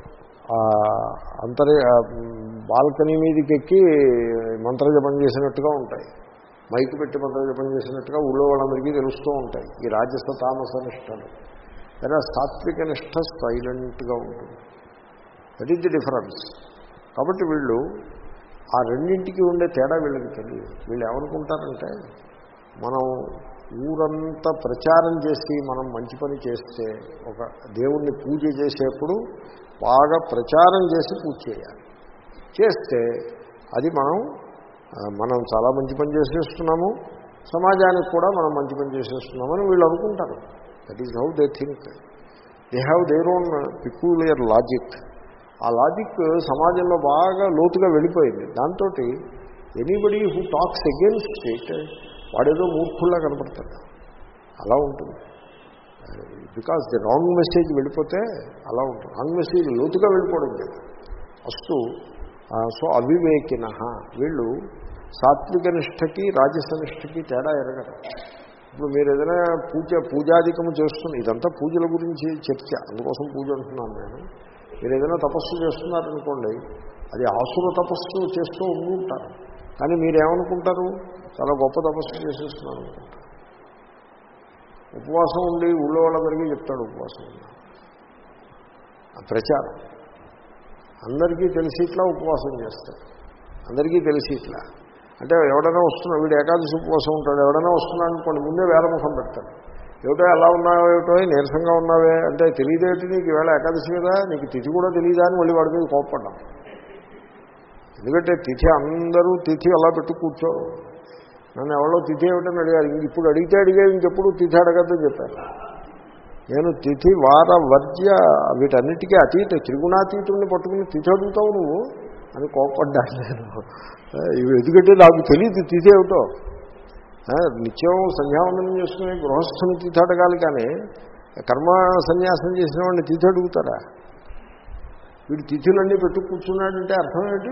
[SPEAKER 1] అంతరి బాల్కనీ మీదకి ఎక్కి మంత్రజపం చేసినట్టుగా ఉంటాయి మైకు పెట్టి మంత్రజపం చేసినట్టుగా ఊళ్ళో వాళ్ళందరికీ తెలుస్తూ ఉంటాయి ఈ రాజస తామస నిష్టలు లేదా సాత్విక నిష్ట సైలెంట్గా ఉంటుంది దట్ ఈజ్ ది డిఫరెన్స్ కాబట్టి వీళ్ళు ఆ రెండింటికి ఉండే తేడా వీళ్ళకి తెలియదు వీళ్ళు ఏమనుకుంటారంటే మనం ఊరంతా ప్రచారం చేసి మనం మంచి పని చేస్తే ఒక దేవుణ్ణి పూజ చేసేప్పుడు బాగా ప్రచారం చేసి పూజ చేయాలి చేస్తే అది మనం మనం చాలా మంచి పని చేసేస్తున్నాము సమాజానికి కూడా మనం మంచి పని చేసేస్తున్నామని వీళ్ళు అనుకుంటారు that is how they think they have their own peculiar logic ఆ లాజిక్ సమాజంలో బాగా లోతుగా వెళ్ళిపోయింది దాంతో anybody who talks against it వాడేదో మూర్ఖుల్లా కనపడతాడు అలా ఉంటుంది బికాస్ ది రాంగ్ మెసేజ్ వెళ్ళిపోతే అలా ఉంటుంది రాంగ్ మెసేజ్ లోతుగా వెళ్ళిపోవడం లేదు అస్తు సో అవివేకిన వీళ్ళు సాత్విక నిష్టకి రాజస నిష్టకి తేడా ఎరగరు ఇప్పుడు మీరు ఏదైనా పూజ పూజాధికము చేస్తున్న ఇదంతా పూజల గురించి చర్చ అందుకోసం పూజ అంటున్నాను నేను మీరు ఏదైనా తపస్సు చేస్తున్నారనుకోండి అది ఆసుర తపస్సు చేస్తూ ఉంటారు కానీ మీరేమనుకుంటారు చాలా గొప్ప తపస్సు చేసేస్తున్నాను అనుకుంటారు ఉపవాసం ఉండి ఊళ్ళో వాళ్ళందరికీ చెప్తాడు ఉపవాసం ఉన్నా ప్రచారం అందరికీ తెలిసి ఇట్లా ఉపవాసం చేస్తాడు అందరికీ తెలిసి ఇట్లా అంటే ఎవడైనా వస్తున్నా వీడు ఏకాదశి ఉపవాసం ఉంటాడు ఎవడైనా వస్తున్నాడు అనుకోండి ముందే వేలముఖం పెడతాడు ఏమిటో ఎలా ఉన్నావో ఏమిటో నీరసంగా ఉన్నావే అంటే తెలియదేమిటి నీకు ఈవేళ ఏకాదశి కదా నీకు తిథి కూడా తెలియదా అని మళ్ళీ వాడి మీద కోప్పడ్డాం ఎందుకంటే తిథి అందరూ తిథి అలా పెట్టు కూర్చోరు నన్ను ఎవరో తిథి ఏమిటని అడిగారు ఇంక ఇప్పుడు అడిగితే అడిగే ఇంకెప్పుడు తిథి అడగద్దని చెప్పారు నేను తిథి వార వర్జ్య వీటన్నిటికీ అతీత త్రిగుణాతీతుడిని పట్టుకుని తిథి అడుగుతావు నువ్వు అని కోప్పడ్డాను నేను ఇవి ఎందుకంటే నాకు తెలియదు తిథి ఏమిటో ఆ, నిత్యం సంధ్యావందనం చేసుకుని గృహస్థుని తిథి అడగాలి కానీ కర్మ సన్యాసం చేసిన వాడిని తిథి అడుగుతారా వీడు తిథులన్నీ పెట్టు కూర్చున్నాడంటే అర్థం ఏంటి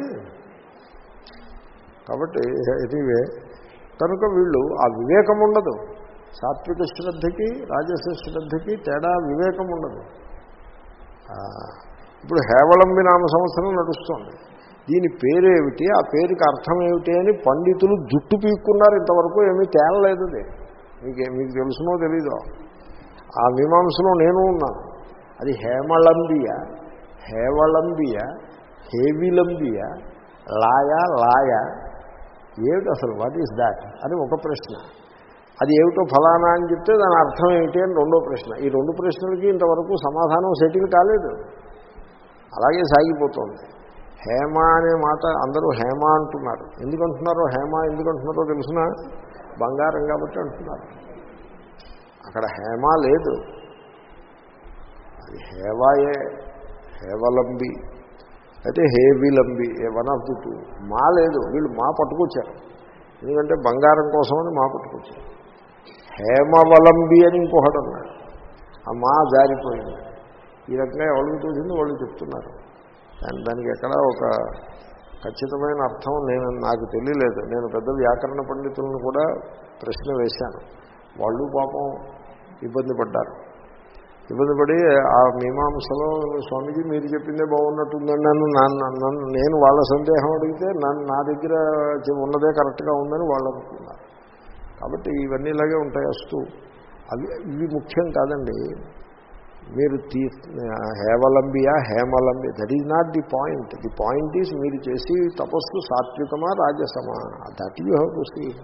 [SPEAKER 1] కాబట్టి ఎనీవే కనుక వీళ్ళు ఆ వివేకం ఉండదు సాత్విక శ్రద్ధకి రాజస శ్రద్ధకి తేడా వివేకం ఉండదు ఆ, ఇప్పుడు హేవళంబి నామ సంవత్సరం నడుస్తోంది దీని పేరేమిటి ఆ పేరుకి అర్థం ఏమిటి అని పండితులు జుట్టు పీక్కున్నారు ఇంతవరకు ఏమీ తేలలేదు అది మీకు మీకు తెలుసునో తెలీదో ఆ మీమాంసలో నేను ఉన్నాను అది హేమళంబియ హేవళంబియ హేవిలంబియ లాయ లాయ ఏమిటి అసలు వాట్ ఈస్ దాట్ అని ఒక ప్రశ్న అది ఏమిటో ఫలానా అని చెప్తే దాని అర్థం ఏమిటి అని రెండో ప్రశ్న ఈ రెండు ప్రశ్నలకి ఇంతవరకు సమాధానం సెటిల్ కాలేదు అలాగే సాగిపోతుంది హేమ అనే మాట అందరూ హేమ అంటున్నారు ఎందుకు అంటున్నారో హేమ ఎందుకు అంటున్నారో తెలుసిన బంగారం కాబట్టి అంటున్నారు అక్కడ హేమ లేదు అది హేవాయే హేవలంబి అయితే హేవిలంబి వన్ ఆఫ్ ది టూ మా లేదు వీళ్ళు మా పట్టుకొచ్చారు ఎందుకంటే బంగారం కోసమని మా పట్టుకొచ్చారు హేమవలంబి అని ఇంకొకటి అన్నాడు ఆ మా జారిపోయింది ఈ రకంగా ఎవరికి తోచింది వాళ్ళు చెప్తున్నారు కానీ దానికి ఎక్కడ ఒక ఖచ్చితమైన అర్థం నేను నాకు తెలియలేదు నేను పెద్ద వ్యాకరణ పండితులను కూడా ప్రశ్న వేశాను వాళ్ళు పాపం ఇబ్బంది పడ్డారు ఇబ్బంది పడి ఆ మీమాంసలో స్వామీజీ మీరు చెప్పిందే బాగున్నట్టుందని నన్ను నన్ను నన్ను నేను వాళ్ళ సందేహం అడిగితే నన్ను నా దగ్గర చె- ఉన్నదే కరెక్ట్గా ఉందని వాళ్ళు అనుకున్నారు కాబట్టి ఇవన్నీ ఇలాగే ఉంటాయి వస్తూ అవి ఇవి ముఖ్యం కాదండి మీరు తీ హేవలంబియా హేమలంబి that is not the point the point is మీరు చేసి తపస్సు సాత్వికమా రాజసమా that you have to see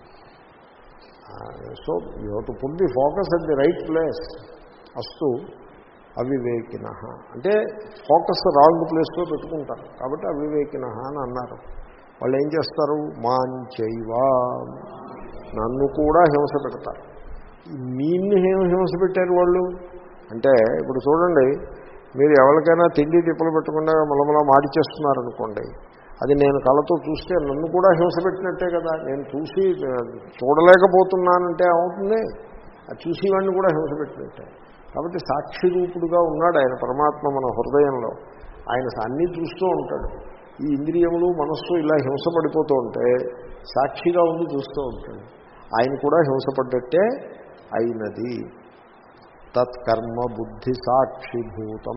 [SPEAKER 1] so you have to put the focus at the right place అస్తు అవివేకిన అంటే ఫోకస్ రాంగ్ ప్లేస్లో పెట్టుకుంటారు కాబట్టి అవివేకిన అని అన్నారు వాళ్ళు ఏం చేస్తారు మాంచైవా నన్ను కూడా హింస పెడతారు మీన్ని ఏం హింస పెట్టారు వాళ్ళు అంటే ఇప్పుడు చూడండి మీరు ఎవరికైనా తిండి తిప్పలు పెట్టకుండా మలమలా మాడి చేస్తున్నారనుకోండి అది నేను కళ్ళతో చూస్తే నన్ను కూడా హింస పెట్టినట్టే కదా నేను చూసి ఆ, చూడలేకపోతున్నానంటే అవుతుంది ఆ చూసేవాడిని కూడా హింస పెట్టినట్టే కాబట్టి సాక్షి రూపుడుగా ఉన్నాడు ఆయన పరమాత్మ మన హృదయంలో ఆయన అన్నీ చూస్తూ ఉంటాడు ఈ ఇంద్రియములు మనస్సు ఇలా హింసపడిపోతూ ఉంటే సాక్షిగా ఉండి చూస్తూ ఉంటాడు ఆయన కూడా హింసపడ్డట్టే అయినది తత్కర్మ బుద్ధి సాక్షిభూతం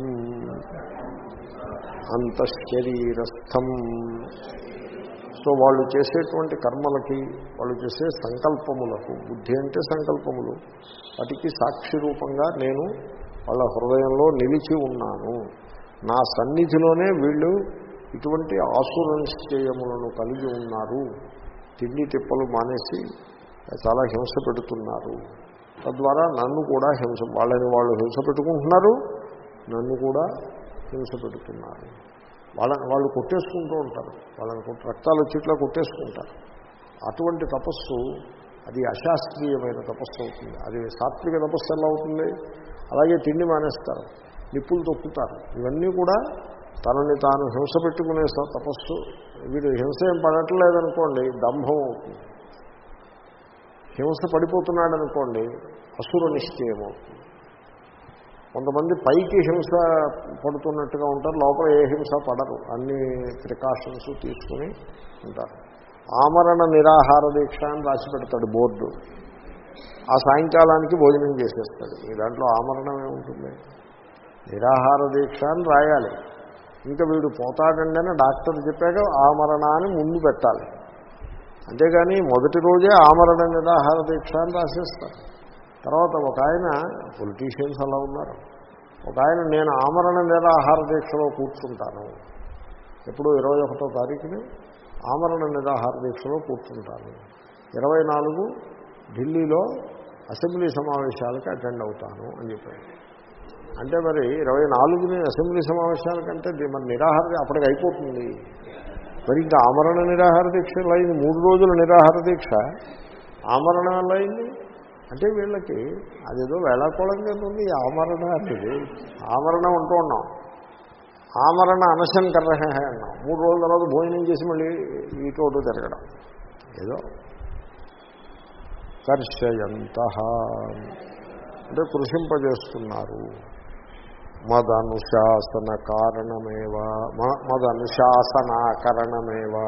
[SPEAKER 1] అంతఃశరీరస్థం సో వాళ్ళు చేసేటువంటి కర్మలకి వాళ్ళు చేసే సంకల్పములకు బుద్ధి అంటే సంకల్పములు వాటికి సాక్షి రూపంగా నేను వాళ్ళ హృదయంలో నిలిచి ఉన్నాను నా సన్నిధిలోనే వీళ్ళు ఇటువంటి ఆసుర నిశ్చయములను కలిగి ఉన్నారు తిండి తిప్పలు మానేసి చాలా హింస పెడుతున్నారు తద్వారా నన్ను కూడా హింస వాళ్ళని వాళ్ళు హింస పెట్టుకుంటున్నారు నన్ను కూడా హింస పెడుతున్నారు వాళ్ళని వాళ్ళు కొట్టేసుకుంటూ ఉంటారు వాళ్ళని కొట్ట- రక్తాలు వచ్చేట్లా కొట్టేసుకుంటారు అటువంటి తపస్సు అది అశాస్త్రీయమైన తపస్సు అవుతుంది అది సాత్విక తపస్సు ఎలా అవుతుంది అలాగే తిండి మానేస్తారు నిప్పులు తొక్కుతారు ఇవన్నీ కూడా తనని తాను హింస పెట్టుకునే స- తపస్సు వీడు హింస ఏం పడట్లేదనుకోండి దంభం అవుతుంది హింస పడిపోతున్నాడు అనుకోండి అసుర నిశ్చయం అవుతుంది కొంతమంది పైకి హింస పడుతున్నట్టుగా ఉంటారు లోపల ఏ హింస పడరు అన్ని ప్రికాషన్స్ తీసుకుని ఉంటారు ఆమరణ నిరాహార దీక్ష అని రాసి పెడతాడు బోర్డు ఆ సాయంకాలానికి భోజనం చేసేస్తాడు ఈ దాంట్లో ఆమరణం ఏముంటుంది నిరాహార దీక్ష అని రాయాలి ఇంకా వీడు పోతాడండి అని డాక్టర్ చెప్పాక ఆమరణ అని ముందు పెట్టాలి అంతేగాని మొదటి రోజే ఆమరణ నిరాహార దీక్ష అని రాసేస్తారు తర్వాత ఒక ఆయన పొలిటీషియన్స్ అలా ఉన్నారు ఒక ఆయన నేను ఆమరణ నిరాహార దీక్షలో కూర్చుంటాను ఎప్పుడో ఇరవై ఒకటో తారీఖుని ఆమరణ నిరాహార దీక్షలో కూర్చుంటాను ఇరవై నాలుగు ఢిల్లీలో అసెంబ్లీ సమావేశాలకు అటెండ్ అవుతాను అని చెప్పాడు అంటే మరి ఇరవై నాలుగుని అసెంబ్లీ సమావేశాల కంటే ది- మరి నిరాహార అప్పటికి అయిపోతుంది మరి ఇంకా ఆమరణ నిరాహార దీక్ష అయింది మూడు రోజుల నిరాహార దీక్ష ఆమరణ వల్ల అయింది అంటే వీళ్ళకి అదేదో వేళాకోళంగా ఉంది ఈ ఆమరణ అనేది ఆమరణ ఉంటూ ఉన్నాం ఆమరణ అనశంకర అన్నాం మూడు రోజుల తర్వాత భోజనం చేసి మళ్ళీ ఇటు తిరగడం ఏదో కర్షయంత అంటే కృషింపజేస్తున్నారు మదనుశాసన కారణమేవా మ- మదనుశాసనాకరణమేవా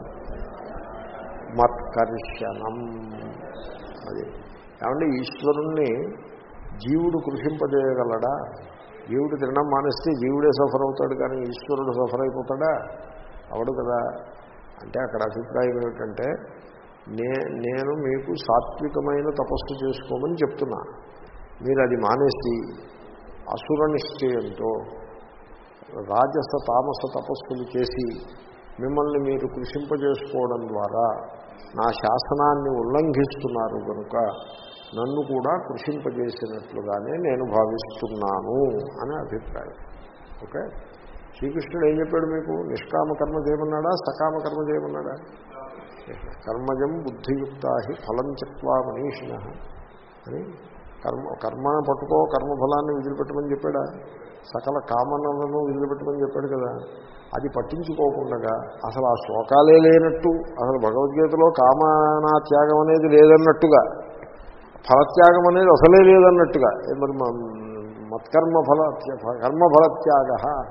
[SPEAKER 1] మత్కర్షణం అది ఏమంటే ఈశ్వరుణ్ణి జీవుడు కృషింపజేయగలడా జీవుడు తినడం మానేస్తే జీవుడే సఫర్ అవుతాడు కానీ ఈశ్వరుడు సఫర్ అయిపోతాడా అవడు కదా అంటే అక్కడ అభిప్రాయం ఏమిటంటే నే నేను మీకు సాత్వికమైన తపస్సు చేసుకోమని చెప్తున్నా మీరు అది మానేసి అసుర నిశ్చయంతో రాజస తామస తపస్సులు చేసి మిమ్మల్ని మీరు కృషింపజేసుకోవడం ద్వారా నా శాసనాన్ని ఉల్లంఘిస్తున్నారు కనుక నన్ను కూడా కృషింపజేసినట్లుగానే నేను భావిస్తున్నాను అనే అభిప్రాయం ఓకే శ్రీకృష్ణుడు ఏం చెప్పాడు మీకు నిష్కామ కర్మ చేయమన్నాడా సకామ కర్మ చేయమన్నాడా కర్మజం బుద్ధియుక్తా హి ఫలం చెప్వా మనీషిణ అని కర్మ కర్మ పట్టుకో కర్మఫలాన్ని వదిలిపెట్టమని చెప్పాడా సకల కామనలను వదిలిపెట్టమని చెప్పాడు కదా అది పట్టించుకోకుండా అసలు ఆ శోకాలే లేనట్టు అసలు భగవద్గీతలో కామనా త్యాగం అనేది లేదన్నట్టుగా ఫలత్యాగం అనేది అసలే లేదన్నట్టుగా ఏ మరి మ- మత్కర్మ ఫల కర్మఫలత్యాగ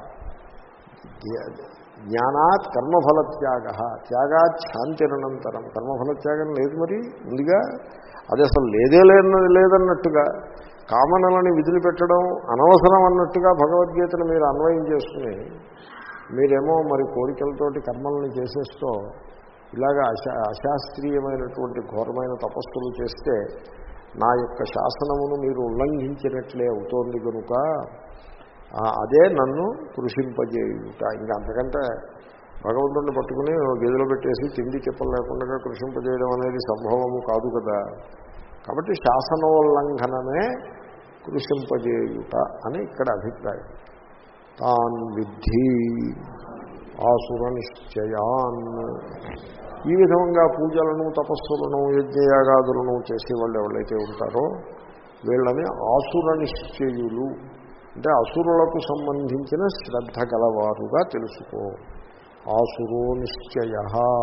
[SPEAKER 1] జ్ఞానాత్ కర్మఫలత్యాగ త్యాగాత్ శాంతిరనంతరం కర్మఫలత్యాగం లేదు మరి ముందుగా అది అసలు లేదే లేదన్నది లేదన్నట్టుగా కామనలని విధులు పెట్టడం అనవసరం అన్నట్టుగా భగవద్గీతను మీరు అన్వయం చేసుకుని మీరేమో మరి కోరికలతోటి కర్మలను చేసేస్తూ ఇలాగ అశా అశాస్త్రీయమైనటువంటి ఘోరమైన తపస్సులు చేస్తే నా యొక్క శాసనమును మీరు ఉల్లంఘించినట్లే అవుతోంది కనుక ఆ, అదే నన్ను కృషింపజేయుట ఇంకా అంతకంటే భగవంతుడిని పట్టుకుని ఓ గదిలో పెట్టేసి తిండి చెప్పలు లేకుండా కృషింపజేయడం అనేది సంభవము కాదు కదా కాబట్టి శాసనోల్లంఘనమే కృషింపజేయుట అని ఇక్కడ అభిప్రాయం తాన్ విద్ధి ఆసుర నిశ్చయాన్ ఈ విధంగా పూజలను తపస్సులను యజ్ఞయాగాదులను చేసేవాళ్ళు ఎవరైతే ఉంటారో వీళ్ళని ఆసుర నిశ్చయులు అంటే అసురులకు సంబంధించిన శ్రద్ధ గలవారుగా తెలుసుకో ఆసురో నిశ్చయ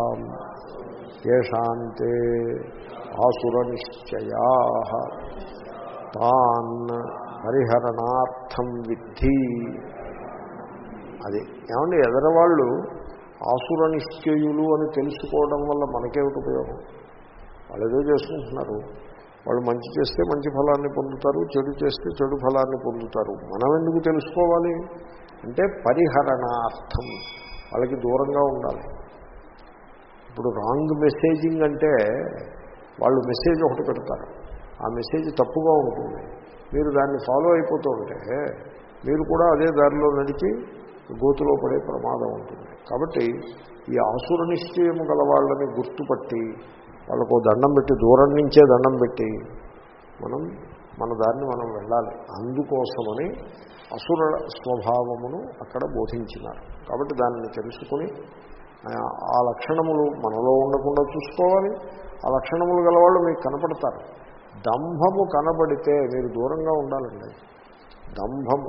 [SPEAKER 1] ఏషాంతే ఆసుర నిశ్చయా తాన్ పరిహరణార్థం విద్ధి అది ఏమండి ఎదరవాళ్ళు ఆసుర నిశ్చయులు అని తెలుసుకోవడం వల్ల మనకేమిటి ఉపయోగం వాళ్ళు ఏదో చేసుకుంటున్నారు వాళ్ళు మంచి చేస్తే మంచి ఫలాన్ని పొందుతారు చెడు చేస్తే చెడు ఫలాన్ని పొందుతారు మనం ఎందుకు తెలుసుకోవాలి అంటే పరిహరణార్థం వాళ్ళకి దూరంగా ఉండాలి ఇప్పుడు రాంగ్ మెసేజింగ్ అంటే వాళ్ళు మెసేజ్ ఒకటి పెడతారు ఆ మెసేజ్ తప్పుగా ఉంటుంది మీరు దాన్ని ఫాలో అయిపోతూ ఉంటే మీరు కూడా అదే దారిలో నడిచి గోతులో పడే ప్రమాదం ఉంటుంది కాబట్టి ఈ ఆసుర నిశ్చయం గల వాళ్ళని గుర్తుపట్టి వాళ్ళకు దండం పెట్టి దూరం నుంచే దండం పెట్టి మనం మన దారిని మనం వెళ్ళాలి అందుకోసమని అసుర స్వభావమును అక్కడ బోధించినారు కాబట్టి దానిని తెలుసుకుని ఆ, ఆ లక్షణములు మనలో ఉండకుండా చూసుకోవాలి ఆ లక్షణములు గలవాళ్ళు మీకు కనపడతారు దంభము కనబడితే మీరు దూరంగా ఉండాలండి దంభము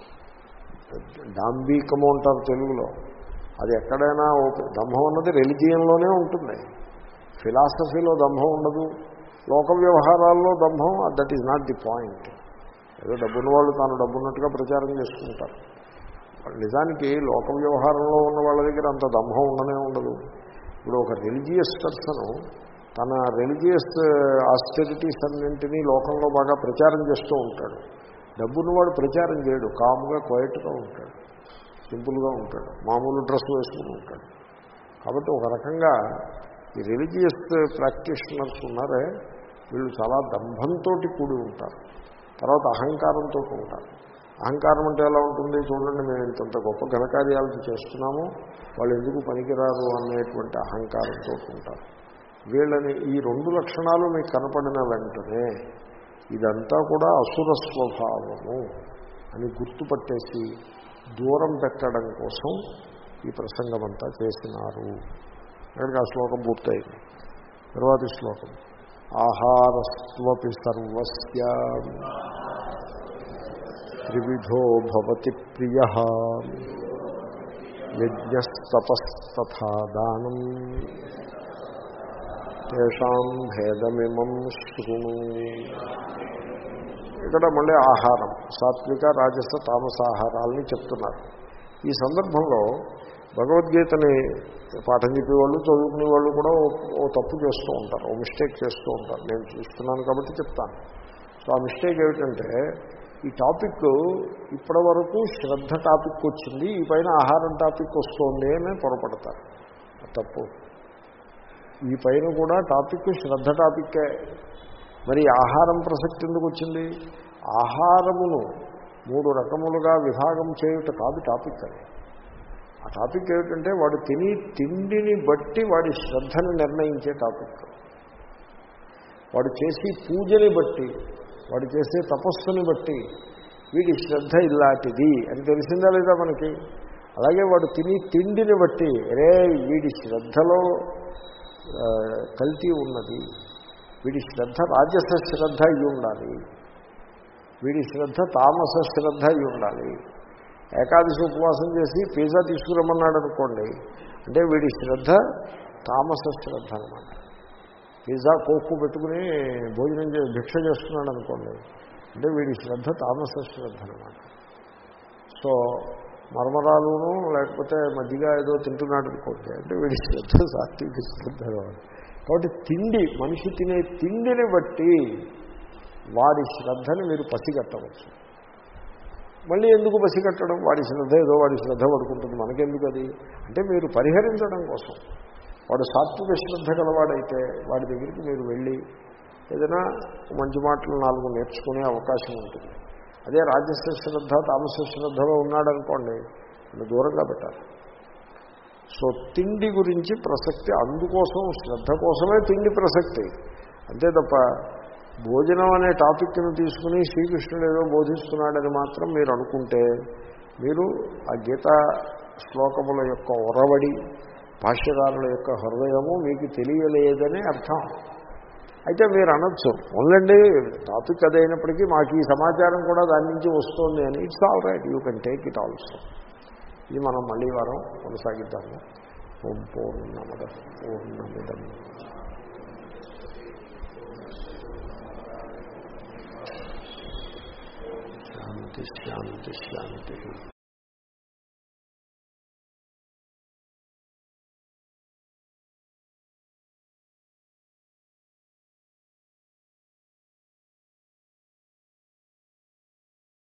[SPEAKER 1] డాంబీకము అంటారు తెలుగులో అది ఎక్కడైనా ఓపెన్ దంభం అన్నది రెలిజియన్లోనే ఉంటుంది ఫిలాసఫీలో దంభం ఉండదు లోక వ్యవహారాల్లో దంభం that is not the point ఏదో డబ్బున్న వాళ్ళు తాను డబ్బున్నట్టుగా ప్రచారం చేసుకుంటారు నిజానికి లోక వ్యవహారంలో ఉన్న వాళ్ళ దగ్గర అంత దంభం ఉండనే ఉండదు ఇప్పుడు ఒక రిలీజియస్ పర్సన్ తన రిలీజియస్ ఆస్టెరిటీస్ అన్నింటినీ లోకంలో బాగా ప్రచారం చేస్తూ ఉంటాడు డబ్బున్నవాడు ప్రచారం చేయడు కామ్గా క్వైట్గా ఉంటాడు సింపుల్గా ఉంటాడు మామూలు డ్రెస్ వేసుకుని ఉంటాడు కాబట్టి ఒక రకంగా ఈ రిలీజియస్ ప్రాక్టీషనర్స్ ఉన్నారే వీళ్ళు చాలా దంభంతో కూడి ఉంటారు తర్వాత అహంకారంతో ఉంటారు అహంకారం అంటే ఎలా ఉంటుంది చూడండి మేము ఇంతంత గొప్ప ఘనకార్యాలు చేస్తున్నాము వాళ్ళు ఎందుకు పనికిరారు అనేటువంటి అహంకారంతో ఉంటారు వీళ్ళని ఈ రెండు లక్షణాలు మీకు కనపడిన వెంటనే ఇదంతా కూడా అసుర స్వభావము అని గుర్తుపట్టేసి దూరం పెట్టడం కోసం ఈ ప్రసంగం అంతా చేసినారు అక్కడికి ఆ శ్లోకం పూర్తయింది తర్వాతి శ్లోకం ఆహారస్వపి సర్వస్య త్రివిధో భవతి ప్రియ యజ్ఞస్తపస్తథా దానం తేషాం భేదమిమం శృణు ఇక్కడ మళ్ళీ ఆహారం సాత్విక రాజస తామస ఆహారాలని చెప్తున్నారు ఈ సందర్భంలో భగవద్గీతని పాఠం చెప్పేవాళ్ళు చదువుకునే వాళ్ళు కూడా ఓ తప్పు చేస్తూ ఉంటారు ఓ మిస్టేక్ చేస్తూ ఉంటారు నేను చూస్తున్నాను కాబట్టి చెప్తాను సో ఆ మిస్టేక్ ఏమిటంటే ఈ టాపిక్ ఇప్పటి వరకు శ్రద్ధ టాపిక్ వచ్చింది ఈ పైన ఆహారం టాపిక్ వస్తుంది అని పొరపడతారు తప్పు ఈ పైన కూడా టాపిక్ శ్రద్ధ టాపిక్కే మరి ఆహారం ప్రసక్తి ఎందుకు వచ్చింది ఆహారమును మూడు రకములుగా విభాగం చేయుట కాదు టాపిక్ అది ఆ టాపిక్ ఏమిటంటే వాడు తిని తిండిని బట్టి వాడి శ్రద్ధను నిర్ణయించే టాపిక్ వాడు చేసి పూజని బట్టి వాడు చేసే తపస్సుని బట్టి వీడి శ్రద్ధ ఇలాంటిది అని తెలిసిందా లేదా మనకి అలాగే వాడు తిని తిండిని బట్టి రే వీడి శ్రద్ధలో కల్తీ ఉన్నది వీడి శ్రద్ధ రాజస శ్రద్ధ అయి ఉండాలి వీడి శ్రద్ధ తామస శ్రద్ధ అయి ఉండాలి ఏకాదశి ఉపవాసం చేసి పిజ్జా తీసుకురమ్మన్నాడు అనుకోండి అంటే వీడి శ్రద్ధ తామస శ్రద్ధ అనమాట పిజ్జా కోక్కు పెట్టుకుని భోజనం చే భిక్ష చేస్తున్నాడు అనుకోండి అంటే వీడి శ్రద్ధ తామస శ్రద్ధ అనమాట సో మర్మరాలును లేకపోతే మధ్యగా ఏదో తింటున్నాడు అనుకోండి అంటే వీడి శ్రద్ధ సాత్విక శ్రద్ధ కాబట్టి తిండి మనిషి తినే తిండిని బట్టి వాడి శ్రద్ధని మీరు పసిగట్టవచ్చు మళ్ళీ ఎందుకు పసిగట్టడం వాడి శ్రద్ధ ఏదో వాడి శ్రద్ధ పడుకుంటుంది మనకెందుకు అది అంటే మీరు పరిహరించడం కోసం వాడు సాత్విక శ్రద్ధ గలవాడైతే వాడి దగ్గరికి మీరు వెళ్ళి ఏదైనా మంచి మాటలు నాలుగు నేర్చుకునే అవకాశం ఉంటుంది అదే రాజస్వ శ్రద్ధ తామస శ్రద్ధలో ఉన్నాడనుకోండి దూరంగా పెట్టాలి సో తిండి గురించి ప్రసక్తి అందుకోసం శ్రద్ధ కోసమే తిండి ప్రసక్తి అంతే తప్ప భోజనం అనే టాపిక్ను తీసుకుని శ్రీకృష్ణుడు ఏదో బోధిస్తున్నాడని మాత్రం మీరు అనుకుంటే మీరు ఆ గీతా శ్లోకముల యొక్క ఒరవడి భాష్యకారుల యొక్క హృదయము మీకు తెలియలేదని అర్థం అయితే మీరు అనొచ్చు ఓన్లండి టాపిక్ అదైనప్పటికీ మాకు ఈ సమాచారం కూడా దాని నుంచి వస్తుంది అని it's all right you can take it also ఇది మనం మళ్ళీ వారం కొనసాగిద్దాము ఓం పూర్ణమద పూర్ణమిదం శాంతి శాంతి శాంతి